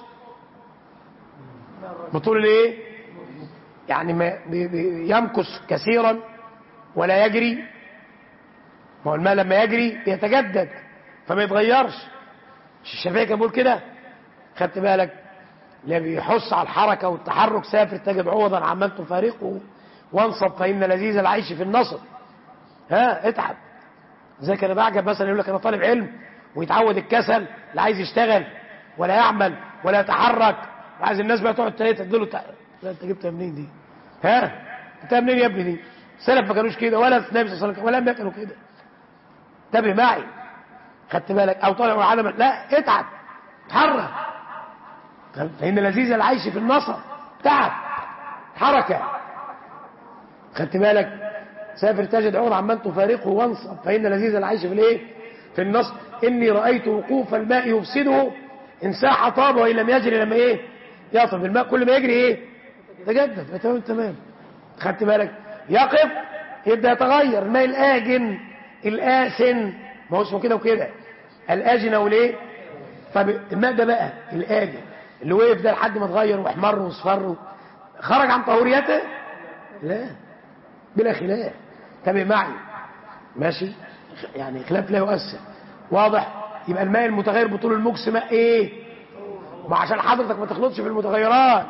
بطول الايه يعني ما يمكس كثيرا ولا يجري ما هو الماء لما يجري بيتجدد فما يتغيرش مش الشافعي كان بيقول كده خدت بالك اللي بيحث على الحركه والتحرك سافر تجد عوضا عمال تفارقه وانصب فان لذيذ العيش في النصب ها اتعب زي كان بعجب مثلا يقول لك انا طالب علم ويتعود الكسل لا عايز يشتغل ولا يعمل ولا يتحرك وعايز الناس بقى تقعد تديله تع... لا انت جبتها منين دي ها جبتها منين يا ابني دي السلف ما كانوش كده ولا النبي صلى الله عليه وسلم ولا الانبياء كانوا كده انتبه معي خدت بالك او طالع وعلم لا اتعب اتحرك فإن لذيذ العيش في النصر تعب حركة خدت بالك سافر تجد عمر عمال تفارقه وانصب فإن لذيذ العيش في الايه في النصر إني رأيت وقوف الماء يفسده إن ساح طاب وإن لم يجري لما إيه يطب الماء كل ما يجري إيه تجدد تمام تمام خدت بالك يقف يبدأ يتغير الماء الآجن الآسن ما هو اسمه كده وكده الآجن والإيه طب الماء ده بقى الآجن اللي وقف ده لحد ما اتغير واحمر واصفر خرج عن طهوريته لا بلا خلاف تابع معي ماشي يعني خلاف لا يؤثر واضح يبقى الماء المتغير بطول المكس ماء ايه ما عشان حضرتك ما تخلطش في المتغيرات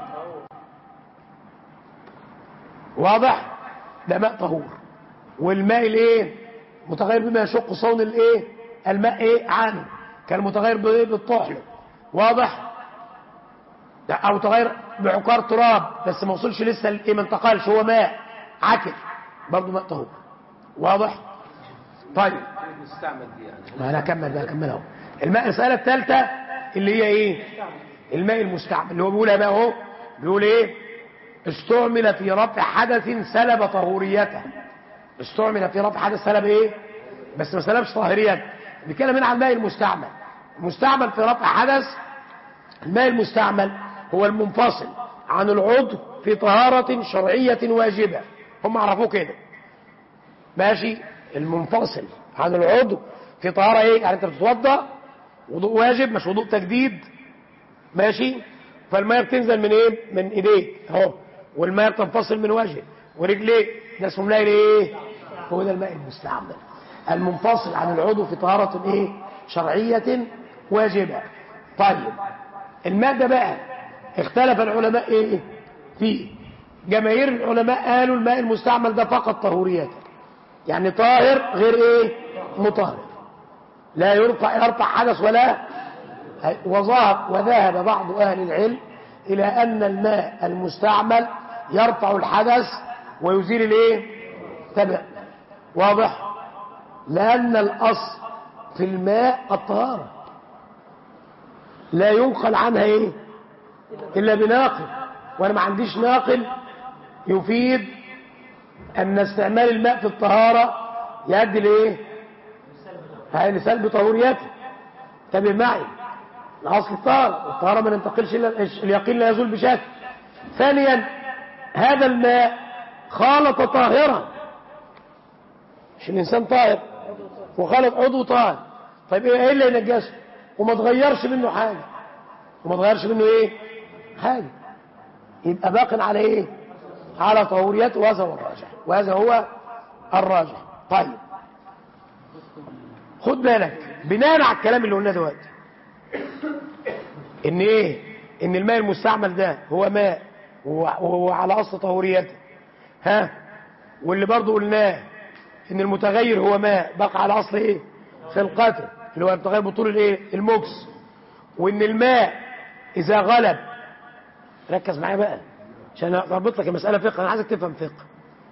واضح ده ماء طهور والماء الايه متغير بما يشق صون الايه الماء ايه عنه كان متغير بايه بالطحل واضح ده او تغير بعقار تراب بس ما وصلش لسه الايه ما انتقلش هو ماء عكر برضه ماء طهور واضح طيب المستعمل دي يعني ما انا اكمل بقى اكمل اهو الماء المساله الثالثه اللي هي ايه الماء المستعمل اللي هو بيقولها بقى اهو بيقول ايه استعمل في رفع حدث سلب طهوريته استعمل في رفع حدث سلب ايه بس ما سلبش طاهريته بيتكلم هنا عن الماء المستعمل المستعمل في رفع حدث الماء المستعمل هو المنفصل عن العضو في طهارة شرعية واجبة هم عرفوه كده ماشي المنفصل عن العضو في طهارة ايه يعني انت بتتوضا وضوء واجب مش وضوء تجديد ماشي فالميه بتنزل من ايه من ايديك اهو والميه بتنفصل من وجهك ورجليك ده اسمه ماء ايه هو ده الماء المستعمل المنفصل عن العضو في طهارة ايه شرعية واجبة طيب الماء ده بقى اختلف العلماء ايه فيه جماهير العلماء قالوا الماء المستعمل ده فقط طهوريته يعني طاهر غير ايه مطهر لا يرفع يرفع حدث ولا وظهر وذهب بعض اهل العلم الى ان الماء المستعمل يرفع الحدث ويزيل الايه تبع واضح لان الاصل في الماء الطهاره لا ينقل عنها ايه الا بناقل وانا ما عنديش ناقل يفيد ان استعمال الماء في الطهاره يؤدي لايه هاي لسلب طهوريته انتبه معي الاصل الطهاره الطهاره ما ننتقلش الا اليقين لا يزول بشكل ثانيا هذا الماء خالط طاهرا مش الانسان طاهر وخالط عضو طاهر طيب ايه اللي ينجسه وما تغيرش منه حاجه وما تغيرش منه ايه حاجه يبقى باق على ايه على طهوريته وهذا هو الراجح وهذا هو الراجح طيب خد بالك بناء على الكلام اللي قلناه دلوقتي ان ايه ان الماء المستعمل ده هو ماء وهو على اصل طهوريته ها واللي برضو قلناه ان المتغير هو ماء بقى على اصل ايه خلقته اللي هو المتغير بطول الايه المكس وان الماء اذا غلب ركز معايا بقى عشان اربط لك المساله فقه انا عايزك تفهم فقه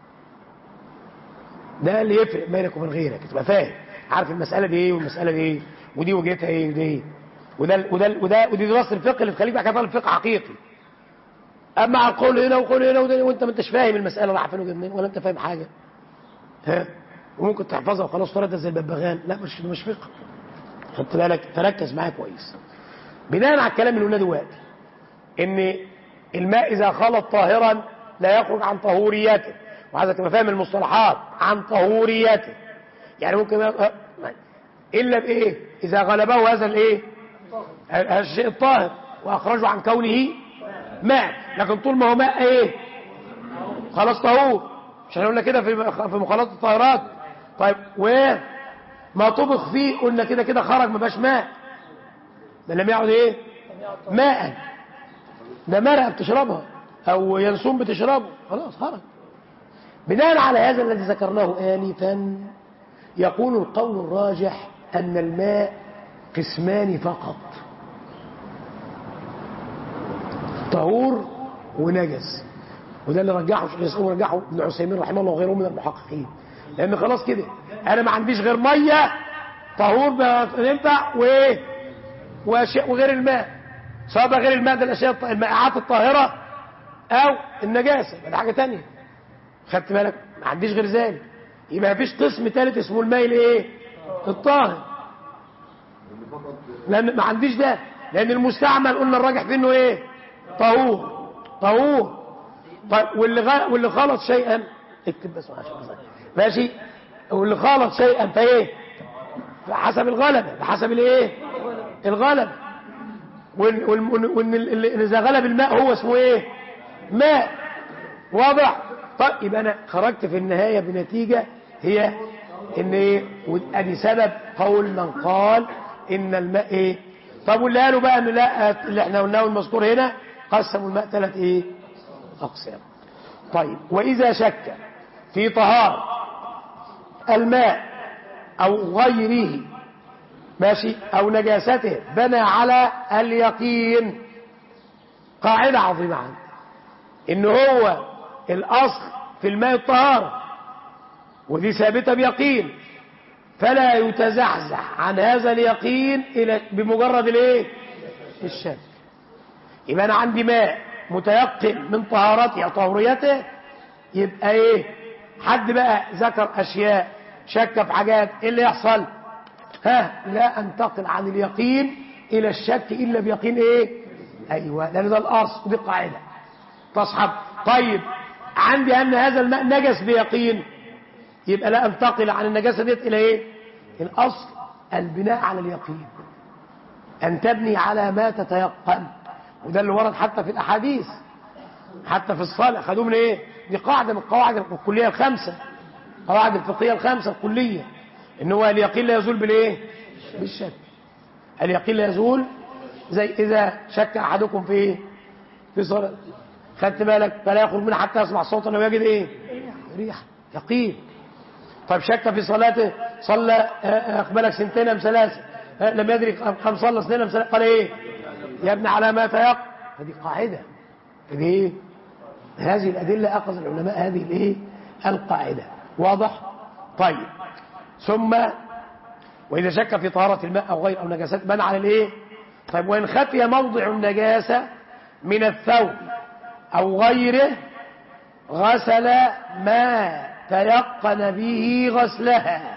ده اللي يفرق بينك وبين غيرك تبقى فاهم عارف المساله دي ايه والمساله دي ايه ودي وجهتها ايه ودي ايه وده وده وده ودي دراسه الفقه اللي تخليك بعد كده طالب فقه حقيقي اما على القول هنا وقول هنا وده وانت ما انتش فاهم المساله رايحه فين وجايه منين ولا انت فاهم حاجه ها وممكن تحفظها وخلاص تردد زي الببغان لا مش مش فقه خدت بالك تركز معايا كويس بناء على الكلام اللي قلناه دلوقتي ان الماء اذا خلط طاهرا لا يخرج عن طهوريته وعايزك تبقى فاهم المصطلحات عن طهوريته يعني ممكن يبقى الا بايه اذا غلبه هذا الايه هذا الشيء الطاهر واخرجه عن كونه ماء لكن طول ما هو ماء ايه خلاص طهور مش احنا قلنا كده في في مخالطه الطاهرات طيب وما طبخ فيه قلنا كده كده خرج ما بقاش ماء ده لم يعد ايه ماء ده مرقه بتشربها او ينسون بتشربه خلاص خرج بناء على هذا الذي ذكرناه آنفا يقول القول الراجح أن الماء قسمان فقط طهور ونجس وده اللي رجحه الشيخ الاسلام ورجحه ابن عثيمين رحمه الله وغيره من المحققين لان خلاص كده انا ما عنديش غير ميه طهور ينفع وايه واشياء وغير الماء سواء بقى غير الماء ده الاشياء المائعات الطاهره او النجاسه ده حاجه ثانيه خدت بالك ما عنديش غير ذلك يبقى مفيش قسم ثالث اسمه الماء الايه الطاهر لان ما عنديش ده لان المستعمل قلنا الراجح فيه انه ايه طهور طهور طيب واللي غ... واللي خلط شيئا اكتب بس عشان ماشي واللي خلط شيئا فايه حسب الغلبة بحسب الايه الغلبة وان وان وان ال- اذا غلب الماء هو اسمه ايه ماء واضح طيب يبقى انا خرجت في النهاية بنتيجة هي ان ايه ادي سبب قول من قال ان الماء ايه طب واللي قالوا بقى ان لا اللي احنا قلناه المذكور هنا قسموا الماء ثلاث ايه اقسام طيب واذا شك في طهارة الماء او غيره ماشي او نجاسته بنى على اليقين قاعدة عظيمة عنه ان هو الاصل في الماء الطهارة ودي ثابتة بيقين فلا يتزحزح عن هذا اليقين الى بمجرد الايه الشك يبقى انا عندي ماء متيقن من طهارته او طهوريته يبقى ايه حد بقى ذكر اشياء شك في حاجات ايه اللي يحصل ها لا انتقل عن اليقين الى الشك الا بيقين ايه ايوه لان ده الاصل ودي القاعده تصحب طيب عندي ان هذا الماء نجس بيقين يبقى لا انتقل عن النجاسه ديت الى ايه الاصل البناء على اليقين ان تبني على ما تتيقن وده اللي ورد حتى في الاحاديث حتى في الصلاه خدوه من ايه دي قاعده من القواعد الكليه الخمسه قواعد الفقهيه الخمسه الكليه ان هو اليقين لا يزول بالايه بالشك اليقين لا يزول زي اذا شك احدكم في ايه في صلاه خدت بالك فلا يخرج منها حتى يسمع صوتا او يجد ايه ريح يقين طيب شك في صلاته صلى اقبلك سنتين ام ثلاثه لم يدري كم صلى سنين ام ثلاثه قال ايه يبني على ما تيقن فدي قاعده دي ايه هذه الادله اخذ العلماء هذه الايه القاعده واضح طيب ثم واذا شك في طهاره الماء او غير او نجاسات بنى على الايه طيب وان خفي موضع النجاسه من الثوب او غيره غسل ما تيقن به غسلها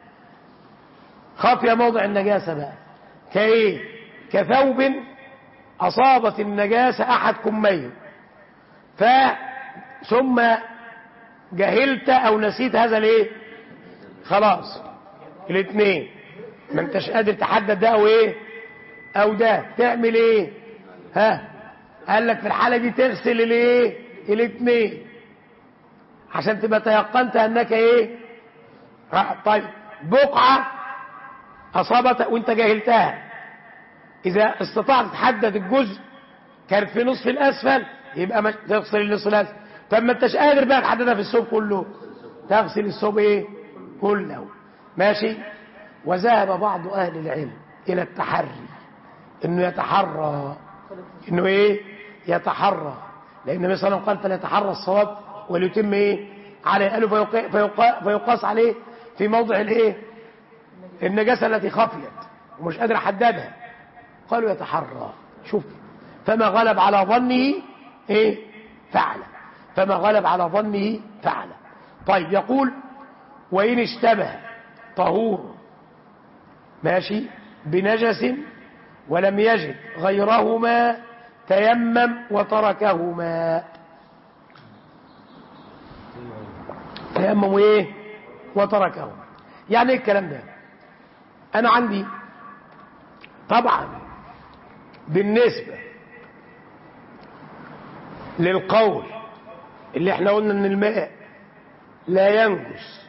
خفي موضع النجاسة بقى كايه كثوب أصابت النجاسة أحد كمين ف ثم جهلت أو نسيت هذا الايه خلاص الاثنين ما انتش قادر تحدد ده او ايه او ده تعمل ايه ها قال لك في الحالة دي تغسل الايه الاثنين عشان تبقى تيقنت انك ايه طيب بقعة اصابت وانت جاهلتها اذا استطعت تحدد الجزء كان في نصف الاسفل يبقى مش تغسل النصف الاسفل طب ما انتش قادر بقى تحددها في الثوب كله تغسل الثوب ايه كله ماشي وذهب بعض اهل العلم الى التحري انه يتحرى انه ايه يتحرى لان النبي صلى الله عليه وسلم قال فليتحرى الصواب وليتم ايه عليه قالوا فيقا فيقا فيقاس عليه في موضع الايه النجاسه التي خفيت ومش قادر احددها قالوا يتحرى شوف فما غلب على ظنه ايه فعل فما غلب على ظنه فعل طيب يقول وان اشتبه طهور ماشي بنجس ولم يجد غيرهما تيمم وتركهما تيمم ايه وتركه يعني ايه الكلام ده انا عندي طبعا بالنسبة للقول اللي احنا قلنا ان الماء لا ينجس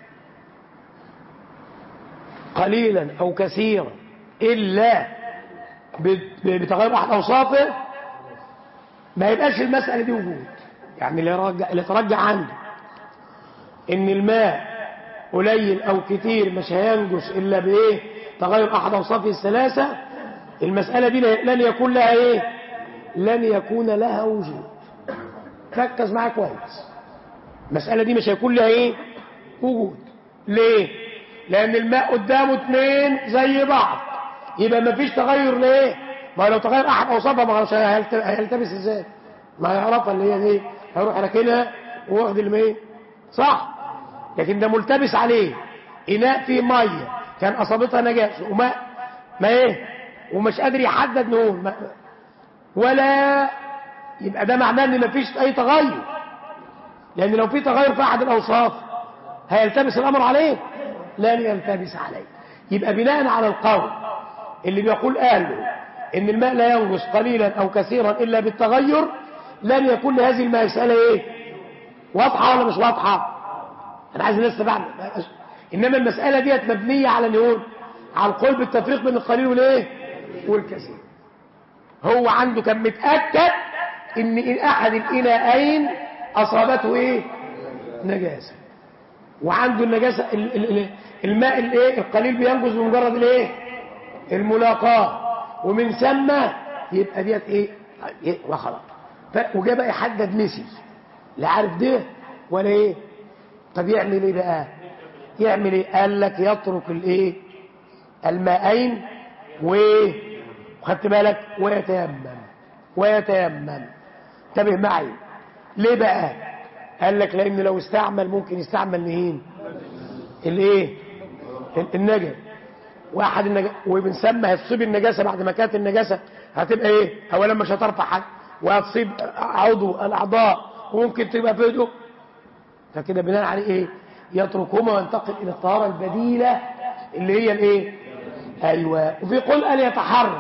قليلا او كثيرا الا بتغير احد اوصافه ما يبقاش المسألة دي وجود يعني اللي يرجع اللي ترجع عنده ان الماء قليل او كتير مش هينجس الا بايه تغير احد اوصافه الثلاثه المساله دي لن يكون لها ايه لن يكون لها وجود ركز معايا كويس المساله دي مش هيكون لها ايه وجود ليه لان الماء قدامه اثنين زي بعض يبقى ما فيش تغير ليه ما لو تغير احد اوصافها ما هيلتبس ازاي ما هيعرفها اللي هي ايه هيروح راكنها واخد الماء صح لكن ده ملتبس عليه اناء فيه ميه كان اصابتها نجاسه وماء ما ايه ومش قادر يحدد نقول ولا يبقى ده معناه ان مفيش اي تغير لان لو في تغير في احد الاوصاف هيلتبس الامر عليه لن يلتبس عليه يبقى بناء على القول اللي بيقول اهله ان الماء لا ينقص قليلا او كثيرا الا بالتغير لن يكون لهذه المساله ايه واضحه ولا مش واضحه انا عايز الناس تبعني انما المساله ديت مبنيه على نقول على القول بالتفريق بين القليل والايه والكثير هو عنده كان متاكد ان إن احد الاناءين اصابته ايه نجاسه وعنده النجاسه ال- ال- ال- الماء الايه القليل بينجز بمجرد الايه الملاقاه ومن ثم يبقى ديت ايه إيه؟ وخلاص ف- وجاء بقى يحدد نسي لا عارف ده ولا ايه طب يعمل ايه بقى يعمل ايه قال لك يترك الايه الماءين و وخدت بالك ويتيمم ويتيمم انتبه معي ليه بقى قال لك لان لو استعمل ممكن يستعمل مين الايه ال- النجس واحد النج... وبنسمى هتصيب النجاسه بعد ما كانت النجاسه هتبقى ايه اولا مش هترفع حاجه وهتصيب عضو الاعضاء وممكن تبقى في هدوء فكده بناء عليه ايه يتركهما وينتقل الى الطهاره البديله اللي هي الايه ايوه وفي قول قال يتحرى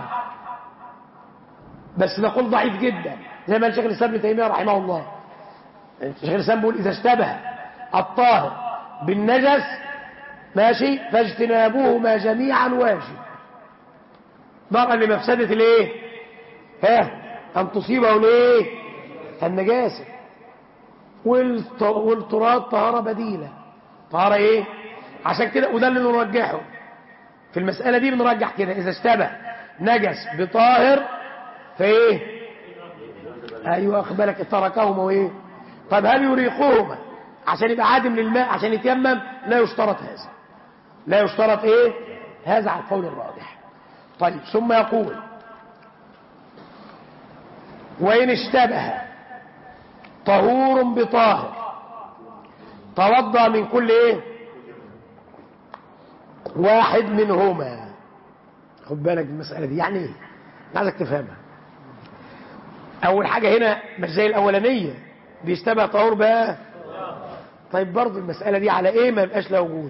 بس ده قول ضعيف جدا زي ما الشيخ الاسلام ابن تيميه رحمه الله الشيخ الاسلام بيقول اذا اشتبه الطاهر بالنجس ماشي فاجتنابهما جميعا واجب ضرا لمفسده الايه ها ان تصيبه الايه النجاسه والط- والتراب طهاره بديله طهاره ايه عشان كده وده اللي نرجحه في المساله دي بنرجح كده اذا اشتبه نجس بطاهر فايه ايوه واخد بالك تركهما وايه طب هل يريقهما عشان يبقى عادم للماء عشان يتيمم لا يشترط هذا لا يشترط ايه هذا على القول الراجح طيب ثم يقول وإن اشتبه طهور بطاهر توضأ من كل ايه واحد منهما خد بالك من المسألة دي يعني ايه أنا عايزك تفهمها اول حاجة هنا مش زي الاولانية بيشتبه طهور بقى طيب برضو المسألة دي على ايه ما يبقاش لها وجود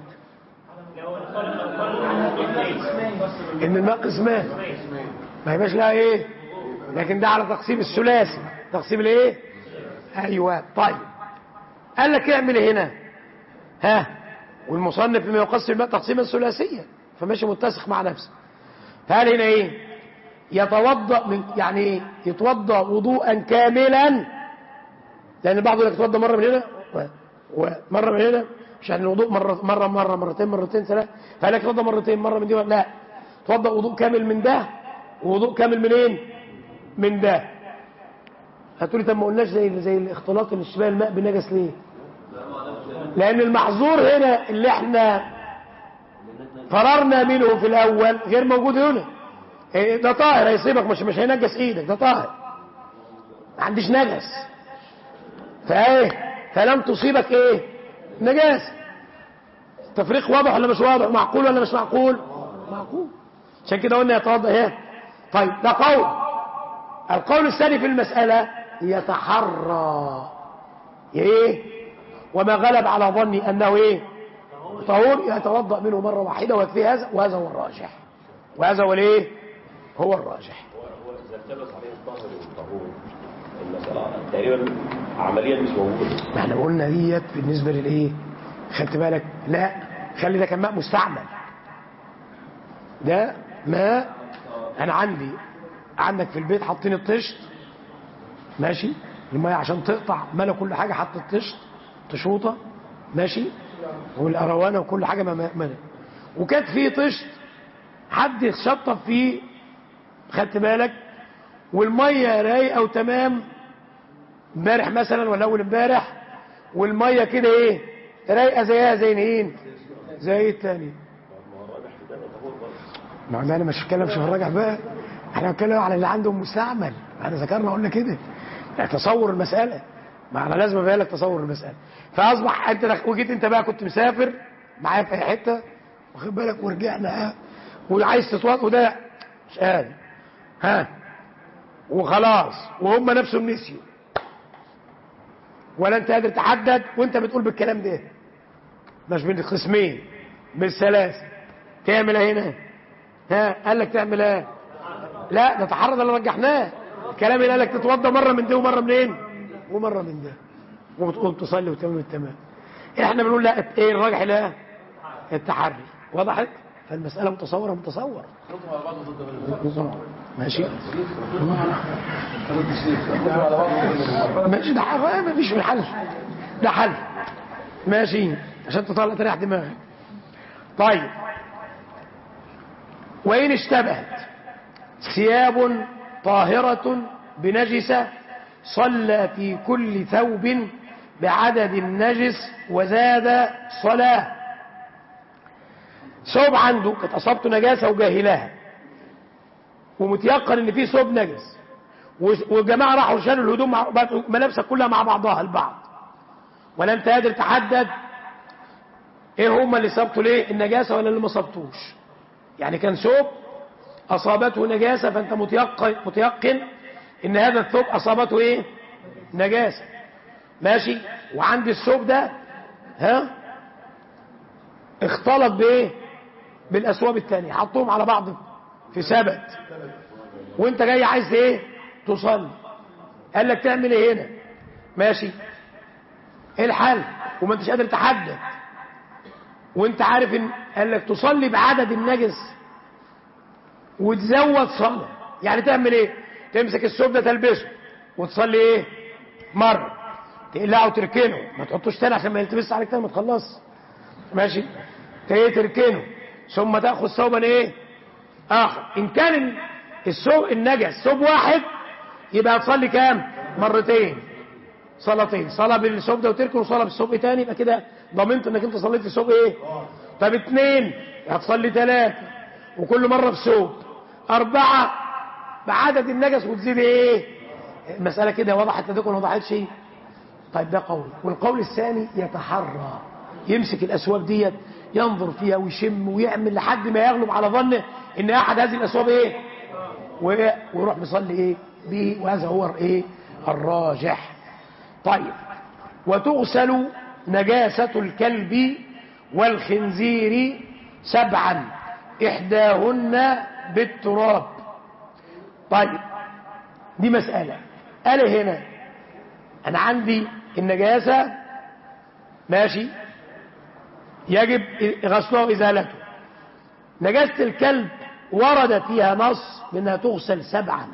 ان الماء قسمان ما يبقاش لها ايه لكن ده على تقسيم الثلاثي تقسيم الايه ايوه طيب قال لك اعمل إيه هنا ها والمصنف لما يقسم الماء تقسيما ثلاثيا فماشي متسق مع نفسه فقال هنا ايه يتوضا من يعني ايه يتوضا وضوءا كاملا لان بعض يقول لك يتوضا مره من هنا و- ومره من هنا عشان الوضوء مره مره مره مرتين مرتين ثلاثه فقال لك يتوضا مرتين مره من دي لا توضا وضوء كامل من ده ووضوء كامل منين من ده هتقولي طب ما قلناش زي زي الاختلاط اللي شبه الماء بالنجس ليه لان المحظور هنا اللي احنا فررنا منه في الاول غير موجود هنا إيه ده طاهر هيصيبك مش مش هينجس ايدك ده طاهر ما عنديش نجس فايه فلم تصيبك ايه نجاسه تفريق واضح ولا مش واضح معقول ولا مش معقول معقول عشان كده قلنا يتوضا ايه طيب ده قول القول الثاني في المسألة يتحرى ايه وما غلب على ظني انه ايه طهور يتوضا منه مرة واحدة ويكفي هذا وهذا هو الراجح وهذا هو الايه هو الراجح إذا التبس عليه الطاهر والطهور المسألة تقريبا عمليا مش موجودة ما احنا قلنا ديت بالنسبة للايه خدت بالك لا خلي ده كان ماء مستعمل ده ماء انا عندي عندك في البيت حاطين الطشت ماشي المية عشان تقطع ملا كل حاجة حط الطشت تشوطة ماشي والأروانة وكل حاجة ما ملا وكانت فيه طشت حد شطف فيه خدت بالك والمية رايقة وتمام امبارح مثلا ولا اول امبارح والميه كده ايه رايقه زيها زي مين زي التاني ما هو ده انا مش بتكلم في الراجح بقى احنا بنتكلم على اللي عنده مستعمل احنا ذكرنا قلنا كده يعني تصور المساله ما انا لازم ابين لك تصور المساله فاصبح انت دخ- وجيت انت بقى كنت مسافر معايا في اي حته واخد بالك ورجعنا ها وعايز تتوضا وده مش قادر ها وخلاص وهم نفسهم نسيوا ولا انت قادر تحدد وانت بتقول بالكلام ده مش بين القسمين بالثلاثه تعمل ايه هنا ها قال لك تعمل ايه لا ده تحرر ده اللي رجحناه الكلام اللي قال لك تتوضى مره من ده ومره منين ومره من ده وبتقوم تصلي وتمام التمام احنا بنقول لا ايه الراجح لا التحري وضحت فالمسألة متصورة متصورة كلكم على بعض ضد ماشي ضد الشيخ كلكم على بعض ضد ماشي ده حل ما فيش في الحل ده حل ماشي عشان تطلع تريح دماغك طيب وإن اشتبهت ثياب طاهرة بنجسة صلى في كل ثوب بعدد النجس وزاد صلاة ثوب عنده كانت أصابته نجاسة وجاهلها ومتيقن ان فيه ثوب نجس والجماعة راحوا شالوا الهدوم مع ملابسك كلها مع بعضها البعض ولا انت قادر تحدد ايه هما اللي صابته ليه النجاسة ولا اللي ما صابتوش يعني كان ثوب اصابته نجاسة فانت متيقن, متيقن ان هذا الثوب اصابته ايه نجاسة ماشي وعند الثوب ده ها اختلط بايه بالاسواب التانية حطوهم على بعض في سبت وانت جاي عايز ايه تصلي قال لك تعمل ايه هنا ماشي ايه الحل وما انتش قادر تحدد وانت عارف ان قال لك تصلي بعدد النجس وتزود صلاة يعني تعمل ايه تمسك الثوب ده تلبسه وتصلي ايه مرة تقلعه وتركنه ما تحطوش تاني عشان ما يلتبس عليك تاني ما تخلص ماشي ايه تركنه ثم تاخذ ثوبا ايه اخر ان كان الثوب النجس ثوب واحد يبقى تصلي كام مرتين صلاتين صلاه بالثوب ده وتركن وصلاه بالثوب تاني يبقى كده ضمنت انك انت صليت في ثوب ايه طب اثنين هتصلي ثلاثه وكل مره في ثوب اربعه بعدد النجس وتزيد ايه المساله كده وضحت لديكم ما وضحتش طيب ده قول والقول الثاني يتحرى يمسك الاسواب ديت ينظر فيها ويشم ويعمل لحد ما يغلب على ظنه ان احد هذه الاسواب ايه ويروح مصلي ايه به وهذا هو ايه الراجح طيب وتغسل نجاسة الكلب والخنزير سبعا إحداهن بالتراب طيب دي مسألة قال هنا أنا عندي النجاسة ماشي يجب غسلها وإزالته نجاسة الكلب ورد فيها نص بأنها تغسل سبعا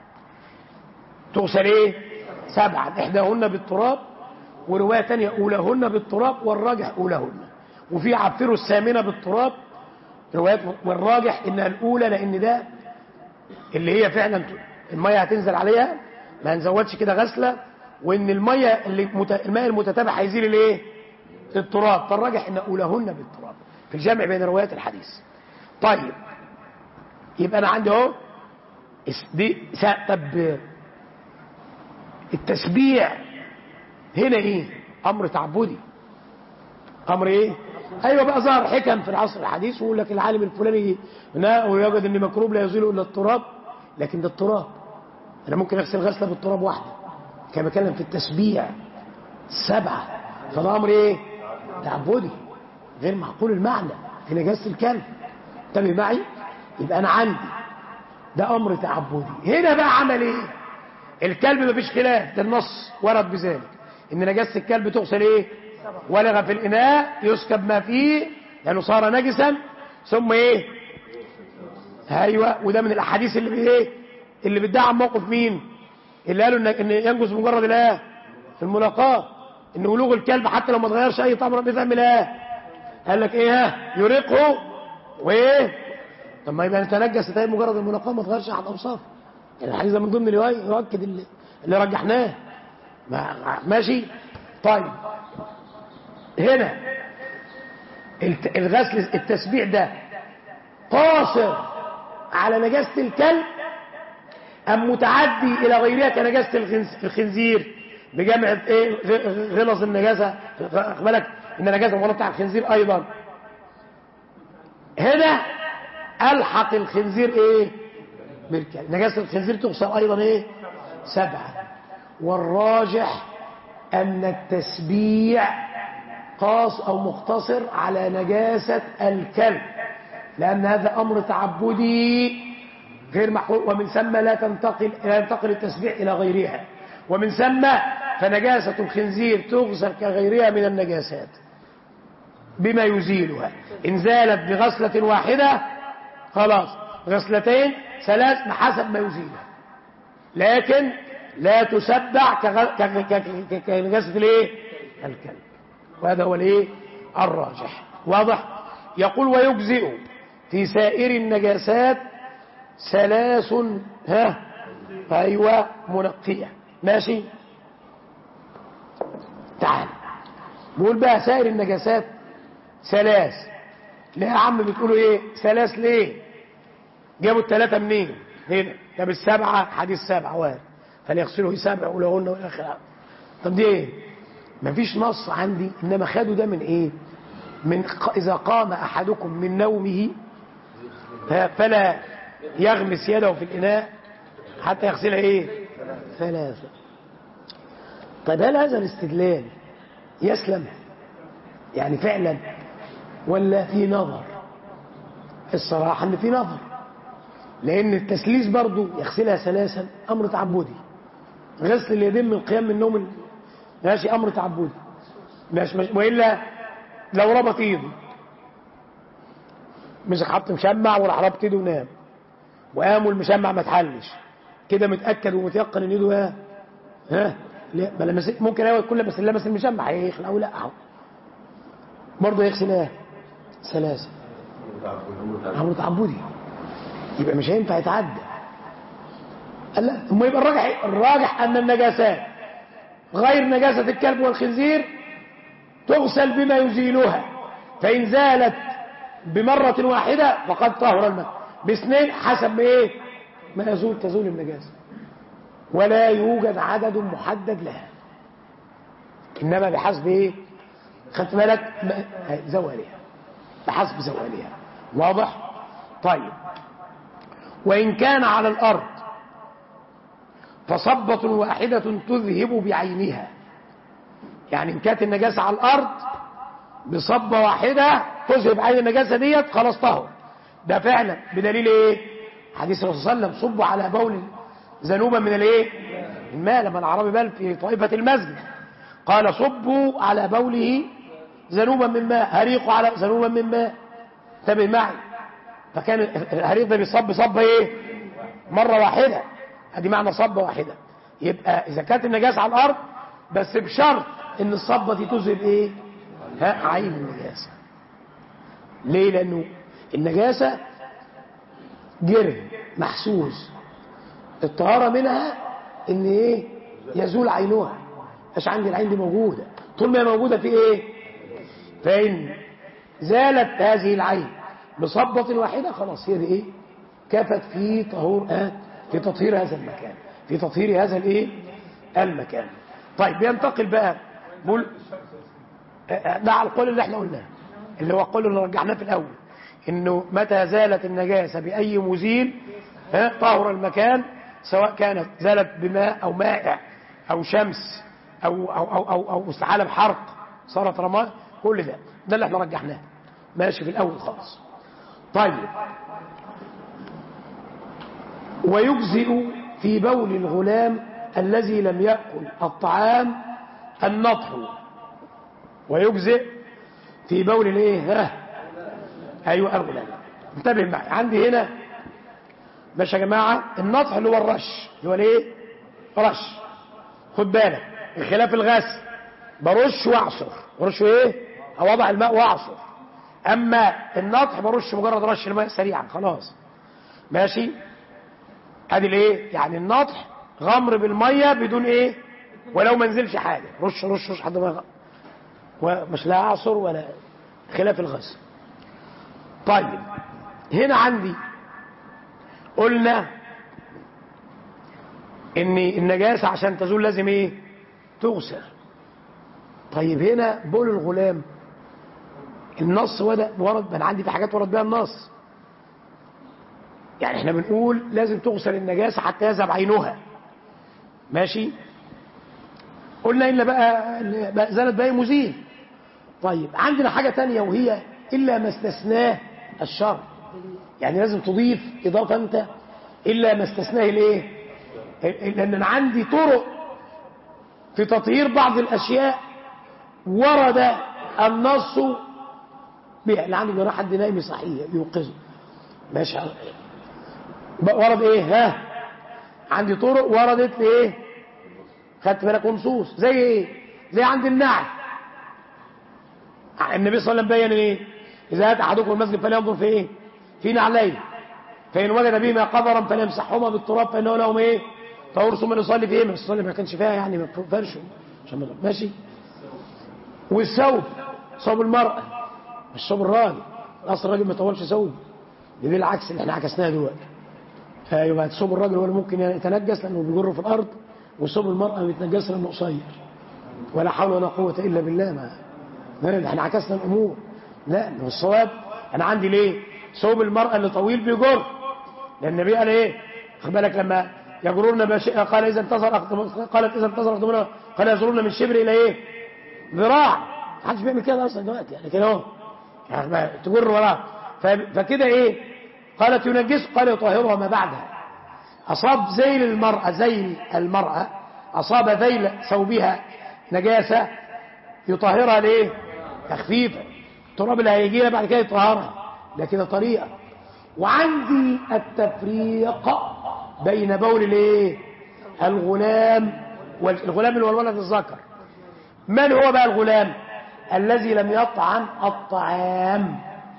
تغسل ايه سبعا احداهن بالتراب ورواية تانية أولاهن بالتراب والراجح أولاهن وفي عفروا الثامنة بالتراب روايات والراجح إنها الأولى لأن ده اللي هي فعلا المية هتنزل عليها ما هنزودش كده غسلة وإن المية اللي مت... الماء المتتابع هيزيل الايه التراب فالراجح إن أولاهن بالتراب في الجمع بين روايات الحديث طيب يبقى أنا عندي اهو دي طب التسبيع هنا ايه امر تعبدي امر ايه ايوه بقى ظهر حكم في العصر الحديث ويقول لك العالم الفلاني هنا ويوجد ان مكروب لا يزيل الا التراب لكن ده التراب انا ممكن اغسل غسله بالتراب واحده كما بتكلم في التسبيع سبعه فده امر ايه تعبدي غير معقول المعنى في نجاسه الكلب انتبه معي يبقى انا عندي ده امر تعبدي هنا بقى عمل ايه الكلب ما فيش خلاف ده النص ورد بذلك ان نجاسه الكلب تغسل ايه ولغ في الاناء يسكب ما فيه لانه صار نجسا ثم ايه ايوه وده من الاحاديث اللي ايه اللي بتدعم عن موقف مين اللي قالوا ان ان ينجس بمجرد الايه الملاقاه ان ولوغ الكلب حتى لو ما اتغيرش اي طعم ربنا يعمل ايه قال لك ايه ها يريقه وايه طب ما يبقى انت نجس طيب مجرد الملاقاه ما تغيرش احد اوصافه الحديث ده من ضمن اللي يؤكد اللي, اللي رجحناه ماشي طيب هنا الغسل التسبيع ده قاصر على نجاسة الكلب أم متعدي إلى غيرها كنجاسة الخنزير بجمع ايه غلظ النجاسة بالك إن النجاسة غلط بتاع الخنزير أيضا هنا ألحق الخنزير إيه بالكلب نجاسة الخنزير تغسل أيضا إيه سبعة والراجح أن التسبيع قاص أو مختصر على نجاسة الكلب لأن هذا أمر تعبدي غير محقوق ومن ثم لا تنتقل لا ينتقل التسبيع إلى غيرها ومن ثم فنجاسة الخنزير تغسل كغيرها من النجاسات بما يزيلها إن زالت بغسلة واحدة خلاص غسلتين ثلاث بحسب ما يزيلها لكن لا تسبع كغ- ك- ك- ك- كغسل الايه الكلب وهذا هو الايه الراجح واضح يقول ويجزئ في سائر النجاسات ثلاث ها ايوه منقيه ماشي تعال نقول بقى سائر النجاسات ثلاث ليه يا عم بتقولوا ايه ثلاث ليه جابوا الثلاثه منين هنا طب السبعه حديث سبعه وارد فليغسلوا سبع ولهن والى اخره طب دي ايه مفيش نص عندي انما خدوا ده من ايه من ق- اذا قام احدكم من نومه ها، فلا يغمس يده في الاناء حتى يغسلها ايه ثلاثه طيب هل هذا الاستدلال يسلم يعني فعلا ولا في نظر الصراحة ان في نظر لان التسليس برضو يغسلها ثلاثا امر تعبدي غسل اليدين من القيام من النوم ال- ماشي امر تعبدي ماشي ماشي والا لو ربط ايده مسك حط مشمع وراح ربط ايده ونام وقام والمشمع ما اتحلش كده متاكد ومتيقن ان ايده ايه ها لا ما لمس ممكن ايوه كل بس لمس المشمع هيخلع او لا اهو برضه يغسل ايه ثلاثه امر تعبدي يبقى مش هينفع يتعدى قال لا ثم يبقى الراجح إيه؟ الراجح ان النجاسات غير نجاسه الكلب والخنزير تغسل بما يزيلها فان زالت بمره واحده فقد طهر الماء باثنين حسب ما ايه ما يزول تزول النجاسه ولا يوجد عدد محدد لها انما بحسب ايه خدت بالك ما- زوالها بحسب زوالها واضح طيب وإن كان على الأرض فصبة واحدة تذهب بعينها يعني إن كانت النجاسة على الأرض بصبة واحدة تذهب عين النجاسة ديت خلاص طهر ده فعلا بدليل إيه حديث الرسول صلى الله عليه وسلم صبوا على بول ذنوبا من الإيه الماء لما العربي بال في طائفة المسجد قال صبوا على بوله ذنوبا من ماء هريقوا على ذنوبا من ماء انتبه معي فكان الهريق ده بيصب صبه ايه مره واحده ادي معنى صبه واحده يبقى اذا كانت النجاسه على الارض بس بشرط ان الصبه دي تذهب ايه ها عين النجاسه ليه لانه النجاسه جرم محسوس الطهاره منها ان ايه يزول عينها مش عندي العين دي موجوده طول ما هي موجوده في ايه فان زالت هذه العين بصبة واحدة خلاص هي دي ايه كفت في طهور آه في تطهير هذا المكان في تطهير هذا الايه المكان طيب ينتقل بقى بقول آه، آه، ده على القول اللي احنا قلناه اللي هو القول اللي رجعناه في الاول انه متى زالت النجاسة باي مزيل ها طهر المكان سواء كانت زالت بماء او مائع او شمس او او او او, أو استحالة بحرق صارت رماد كل ده ده اللي احنا رجحناه ماشي في الاول خالص طيب ويجزئ في بول الغلام الذي لم يأكل الطعام النطح ويجزئ في بول الايه ها ايوه الغلام انتبه معي عندي هنا ماشي يا جماعه النطح اللي هو الرش اللي هو الايه رش خد بالك بخلاف الغسل برش واعصر برش ايه اوضع الماء واعصر اما النطح برش مجرد رش الماء سريعا خلاص ماشي ادي الايه يعني النطح غمر بالميه بدون ايه ولو ما نزلش حاجه رش رش رش لحد ما يغ- ومش لا اعصر ولا خلاف الغسل طيب هنا عندي قلنا ان النجاسه عشان تزول لازم ايه تغسل طيب هنا بول الغلام النص ورد ورد انا عندي في حاجات ورد بها النص يعني احنا بنقول لازم تغسل النجاسه حتى يذهب عينها ماشي قلنا الا بقى بقى زالت باقي مزيل طيب عندنا حاجه تانية وهي الا ما استثناه الشرع يعني لازم تضيف اضافه انت الا ما استثناه الايه لان انا عندي طرق في تطهير بعض الاشياء ورد النص بيها اللي عنده جراح حد نايم صحيح يوقظه ماشي بقى ورد ايه ها عندي طرق وردت لايه خدت بالك ونصوص زي ايه زي عند النعل النبي صلى الله عليه وسلم بين ايه اذا اتى احدكم المسجد فلينظر في ايه في نعلين فان وجد بهما قبرا فليمسحهما بالتراب فانه لهم ايه طهور ثم يصلي فيهما الصلاه ما كانش فيها يعني ما فرشه عشان ما- ماشي والثوب ثوب المرأة مش ثوب الراجل اصل الراجل ما يطولش ثوب دي بالعكس اللي احنا عكسناها دلوقتي فيبقى ثوب الراجل هو اللي ممكن يتنجس لانه بيجره في الارض وثوب المرأة ما بيتنجسش لانه قصير ولا حول ولا قوة الا بالله ما ما احنا عكسنا الامور لا ما هو الصواب انا عندي ليه ثوب المرأة اللي طويل بيجر لان النبي قال ايه خد بالك لما يجرون بشيء قال اذا انتصر أخت- قالت اذا انتصر أخت- قال يزرون من شبر الى ايه ذراع محدش بيعمل كده اصلا دلوقتي يعني كده اهو يعني ما تجر وراه ف- فكده ايه قالت ينجس قال يطهرها ما بعدها اصاب ذيل المرأة ذيل المرأة اصاب ذيل ثوبها نجاسة يطهرها ليه تخفيفا التراب اللي هيجي لها بعد كده يطهرها ده كده طريقة وعندي التفريق بين بول الايه الغلام والغلام اللي هو الولد الذكر من هو بقى الغلام الذي لم يطعم الطعام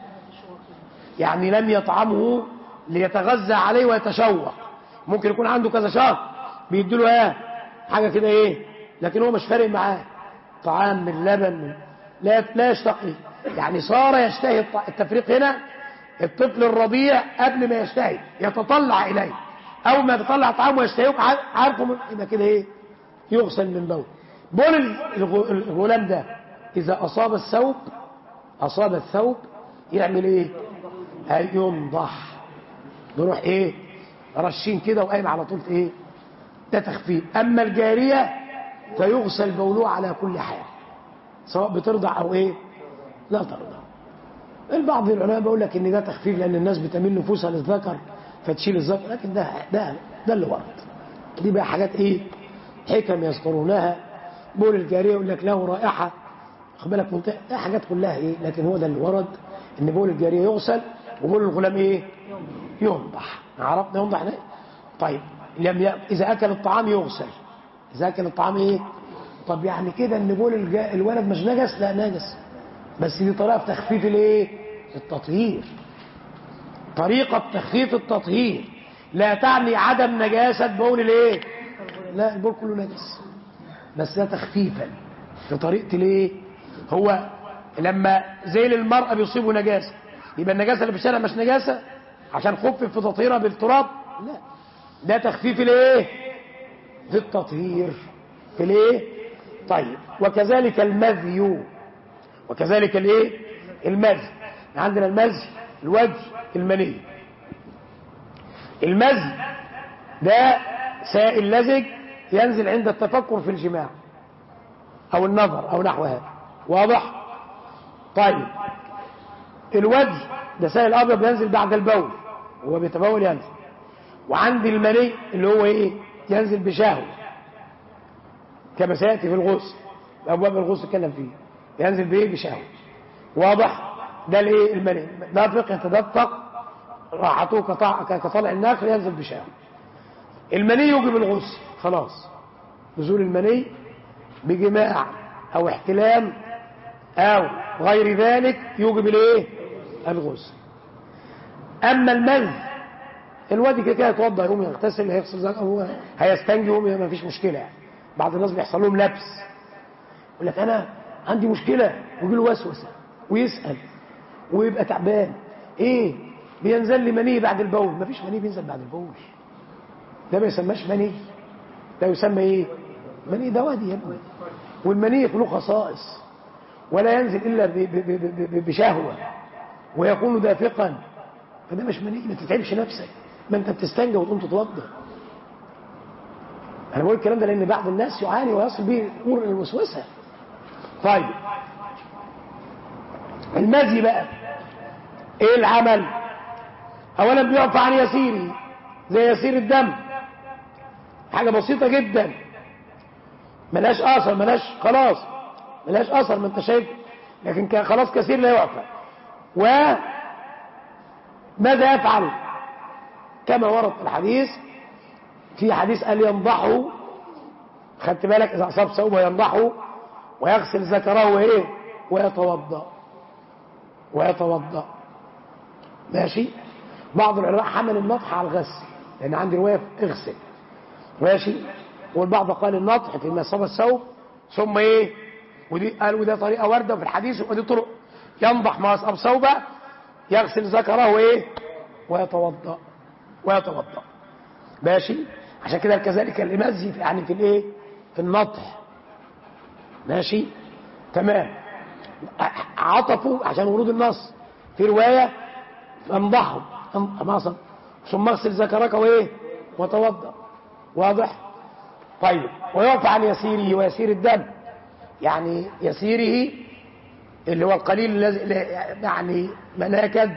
يعني لم يطعمه ليتغذى عليه ويتشوق ممكن يكون عنده كذا شهر بيديله ايه حاجه كده ايه لكن هو مش فارق معاه طعام من لبن من لا لا يشتهي يعني صار يشتهي الط- التفريق هنا الطفل الرضيع قبل ما يشتهي يتطلع اليه اول ما يتطلع طعام ويشتهيه ع- عارفه من- يبقى كده ايه يغسل من بول بول الغ- الغلام ده اذا اصاب الثوب اصاب الثوب يعمل ايه ينضح نروح ايه رشين كده وقايم على طول ايه ده تخفيف اما الجاريه فيغسل بولها على كل حال سواء بترضع او ايه لا ترضع البعض العلماء بيقول لك ان ده تخفيف لان الناس بتميل نفوسها للذكر فتشيل الذكر لكن ده ده ده اللي ورد دي بقى حاجات ايه حكم يذكرونها بول الجاريه يقول لك له رائحه خد بالك منتهى ده حاجات كلها ايه لكن هو ده اللي ورد ان بول الجاريه يغسل وبول الغلام ايه ينضح عرفنا ينضح ده طيب لم ي... اذا اكل الطعام يغسل اذا اكل الطعام ايه طب يعني كده ان بول الج... الولد مش نجس لا نجس بس دي طريقه في تخفيف الايه التطهير طريقه تخفيف التطهير لا تعني عدم نجاسه بول الايه لا البول كله نجس بس ده تخفيفا في طريقه الايه هو لما زي المرأة بيصيبه نجاسة يبقى النجاسة اللي في الشارع مش نجاسة عشان خفف في تطهيرها بالتراب لا ده تخفيف الايه في التطهير في الايه طيب وكذلك المذي وكذلك الايه المذي عندنا المذي الوجه المني المذي ده سائل لزج ينزل عند التفكر في الجماع او النظر او نحو هذا واضح طيب الوجه ده سائل ابيض ينزل بعد البول هو بيتبول ينزل وعندي المني اللي هو ايه ينزل بشهوه كما سياتي في الغسل ابواب الغسل اتكلم فيه ينزل بايه بشهوه واضح ده الايه المني ده فقه يتدفق راحته كطع- كطلع الناخل ينزل بشهوه المني يوجب الغسل خلاص نزول المني بجماع او احتلام او غير ذلك يوجب الايه الغسل اما المذ الوادي كده كده يتوضا يقوم يغتسل هيغسل ذلك هو هيستنجي يقوم ما فيش مشكله يعني بعض الناس بيحصل لهم لبس يقول لك انا عندي مشكله ويجي له وسوسه ويسال ويبقى تعبان ايه بينزل لي مني بعد البول ما فيش مني بينزل بعد البول ده ما يسماش مني ده يسمى ايه مني ده وادي يا ابني والمني له خصائص ولا ينزل الا ب- ب- ب- ب- بشهوه ويكون دافقا فده مش مني ما تتعبش نفسك ما انت بتستنجى وتقوم تتوضا انا بقول الكلام ده لان بعض الناس يعاني ويصل به امور الوسوسه طيب المزي بقى ايه العمل اولا بيعفى عن يسيره زي يسير الدم حاجه بسيطه جدا ملاش اثر ملاش خلاص ملاش اثر ما انت شايف لكن كان خلاص كثير لا يعفى وماذا يفعل كما ورد في الحديث في حديث قال ينضحه خدت بالك إذا أصاب ثوبه ينضحه ويغسل ذكره وإيه ويتوضأ ويتوضأ ماشي بعض العلماء حمل النطح على الغسل لأن عندي رواية اغسل ماشي والبعض قال النطح فيما أصاب الثوب ثم إيه ودي قالوا ده طريقة واردة في الحديث ودي طرق ينضح ما أصاب ثوبه يغسل ذكره وإيه ويتوضأ ويتوضأ ماشي عشان كده كذلك الإمازي يعني في الإيه في النطح ماشي تمام عطفوا عشان ورود النص في رواية فانضحوا مصر ثم اغسل ذكرك وايه وتوضا واضح طيب ويعفى عن يسيره ويسير الدم يعني يسيره اللي هو القليل الذي يعني ما لا يكاد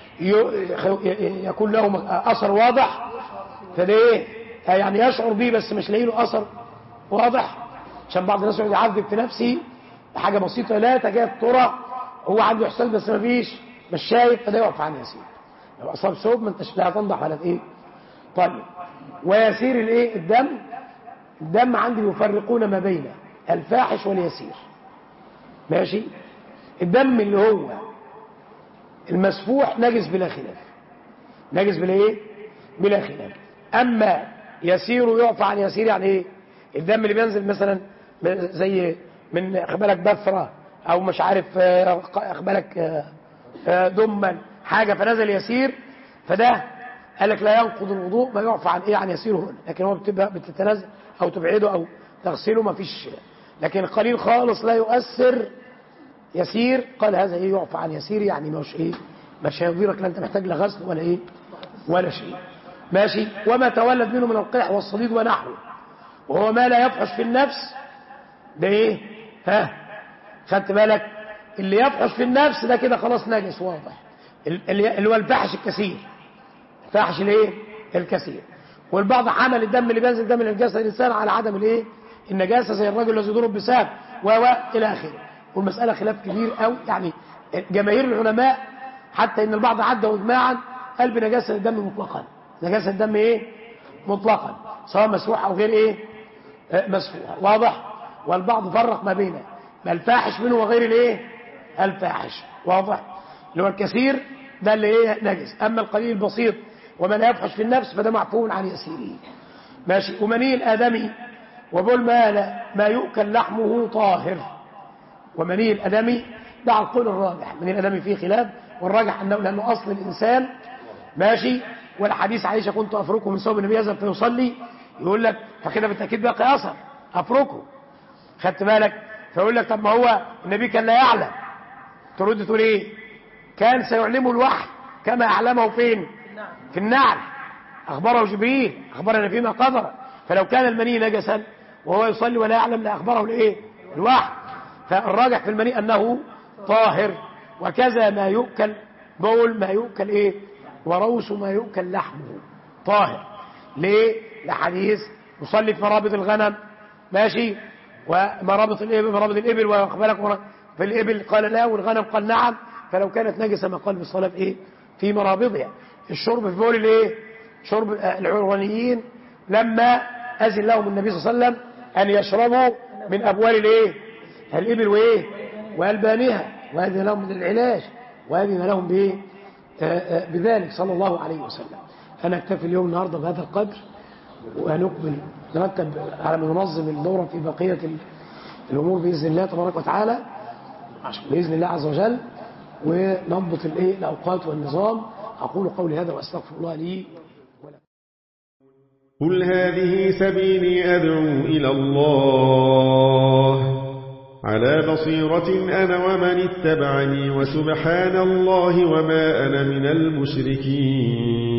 يكون له اثر واضح فده ايه يعني يشعر به بس مش لاقي له اثر واضح عشان بعض الناس يقعد يعذب في نفسه حاجه بسيطه لا تكاد ترى هو عنده احساس بس ما فيش مش شايف فده يعفى عن يسير لو اصاب ثوب ما انتش لا تنضح ولا ايه طيب ويسير الايه الدم الدم عندي يفرقون ما بين الفاحش واليسير ماشي الدم اللي هو المسفوح نجس بلا خلاف نجس بلا ايه بلا خلاف اما يسير يعفى عن يسير يعني ايه الدم اللي بينزل مثلا زي من اخبالك بثرة او مش عارف اخبالك دما حاجة فنزل يسير فده قال لك لا ينقض الوضوء ما يعفى عن ايه عن يسيره هنا لكن هو بتبقى بتتنازل او تبعده او تغسله ما فيش لكن قليل خالص لا يؤثر يسير قال هذا ايه يعفى عن يسير يعني مش ايه مش هيضيرك لا انت محتاج لا غسل ولا ايه ولا شيء ماشي وما تولد منه من القيح والصديد ونحوه وهو ما لا يفحش في النفس ده ايه ها خدت بالك اللي يفحش في النفس ده كده خلاص نجس واضح اللي هو الفحش الكثير الفحش الايه الكثير والبعض حمل الدم اللي بينزل دم الجسد الانسان على عدم الايه النجاسه زي الرجل الذي ضرب بساب و الى اخره والمساله خلاف كبير قوي يعني جماهير العلماء حتى ان البعض عدوا اجماعا قال بنجاسه الدم مطلقا نجاسه الدم ايه مطلقا سواء مسفوح او غير ايه مسفوح واضح والبعض فرق ما بين ما الفاحش منه وغير الايه الفاحش واضح اللي هو الكثير ده اللي ايه نجس اما القليل البسيط ومن يفحش في النفس فده معفو عن يسيره ماشي ومني الادمي وبول ما ما يؤكل لحمه طاهر ومني الادمي ده على القول الراجح من الادمي فيه خلاف والراجح انه لانه اصل الانسان ماشي والحديث عائشه كنت افركه من ثوب النبي يذهب فيصلي يقول لك فكده بالتاكيد باقي اثر افركه خدت بالك فيقول لك طب ما هو النبي كان لا يعلم ترد تقول ايه كان سيعلمه الوحي كما اعلمه فين في النعل اخبره جبريل اخبرنا فيما قدر فلو كان المني نجسا وهو يصلي ولا يعلم لاخبره الايه الوحي فالراجح في المني انه طاهر وكذا ما يؤكل بول ما يؤكل ايه وروس ما يؤكل لحمه طاهر ليه لحديث يصلي في مرابط الغنم ماشي ومرابط الابل مرابط الابل واخبرك في الابل قال لا والغنم قال نعم فلو كانت نجسه ما قال بالصلاه في ايه في مرابضها الشرب في بول الايه شرب العرانيين لما اذن لهم النبي صلى الله عليه وسلم ان يشربوا من ابوال الايه الابل وايه والبانها واذن لهم بالعلاج واذن لهم بايه بذلك صلى الله عليه وسلم انا اكتفي اليوم النهارده بهذا القدر ونكمل نرتب على ما ننظم الدورة في بقية الأمور بإذن الله تبارك وتعالى بإذن الله عز وجل ونضبط الايه الأوقات والنظام أقول قولي هذا وأستغفر الله لي قل هذه سبيلي أدعو إلى الله على بصيرة أنا ومن اتبعني وسبحان الله وما أنا من المشركين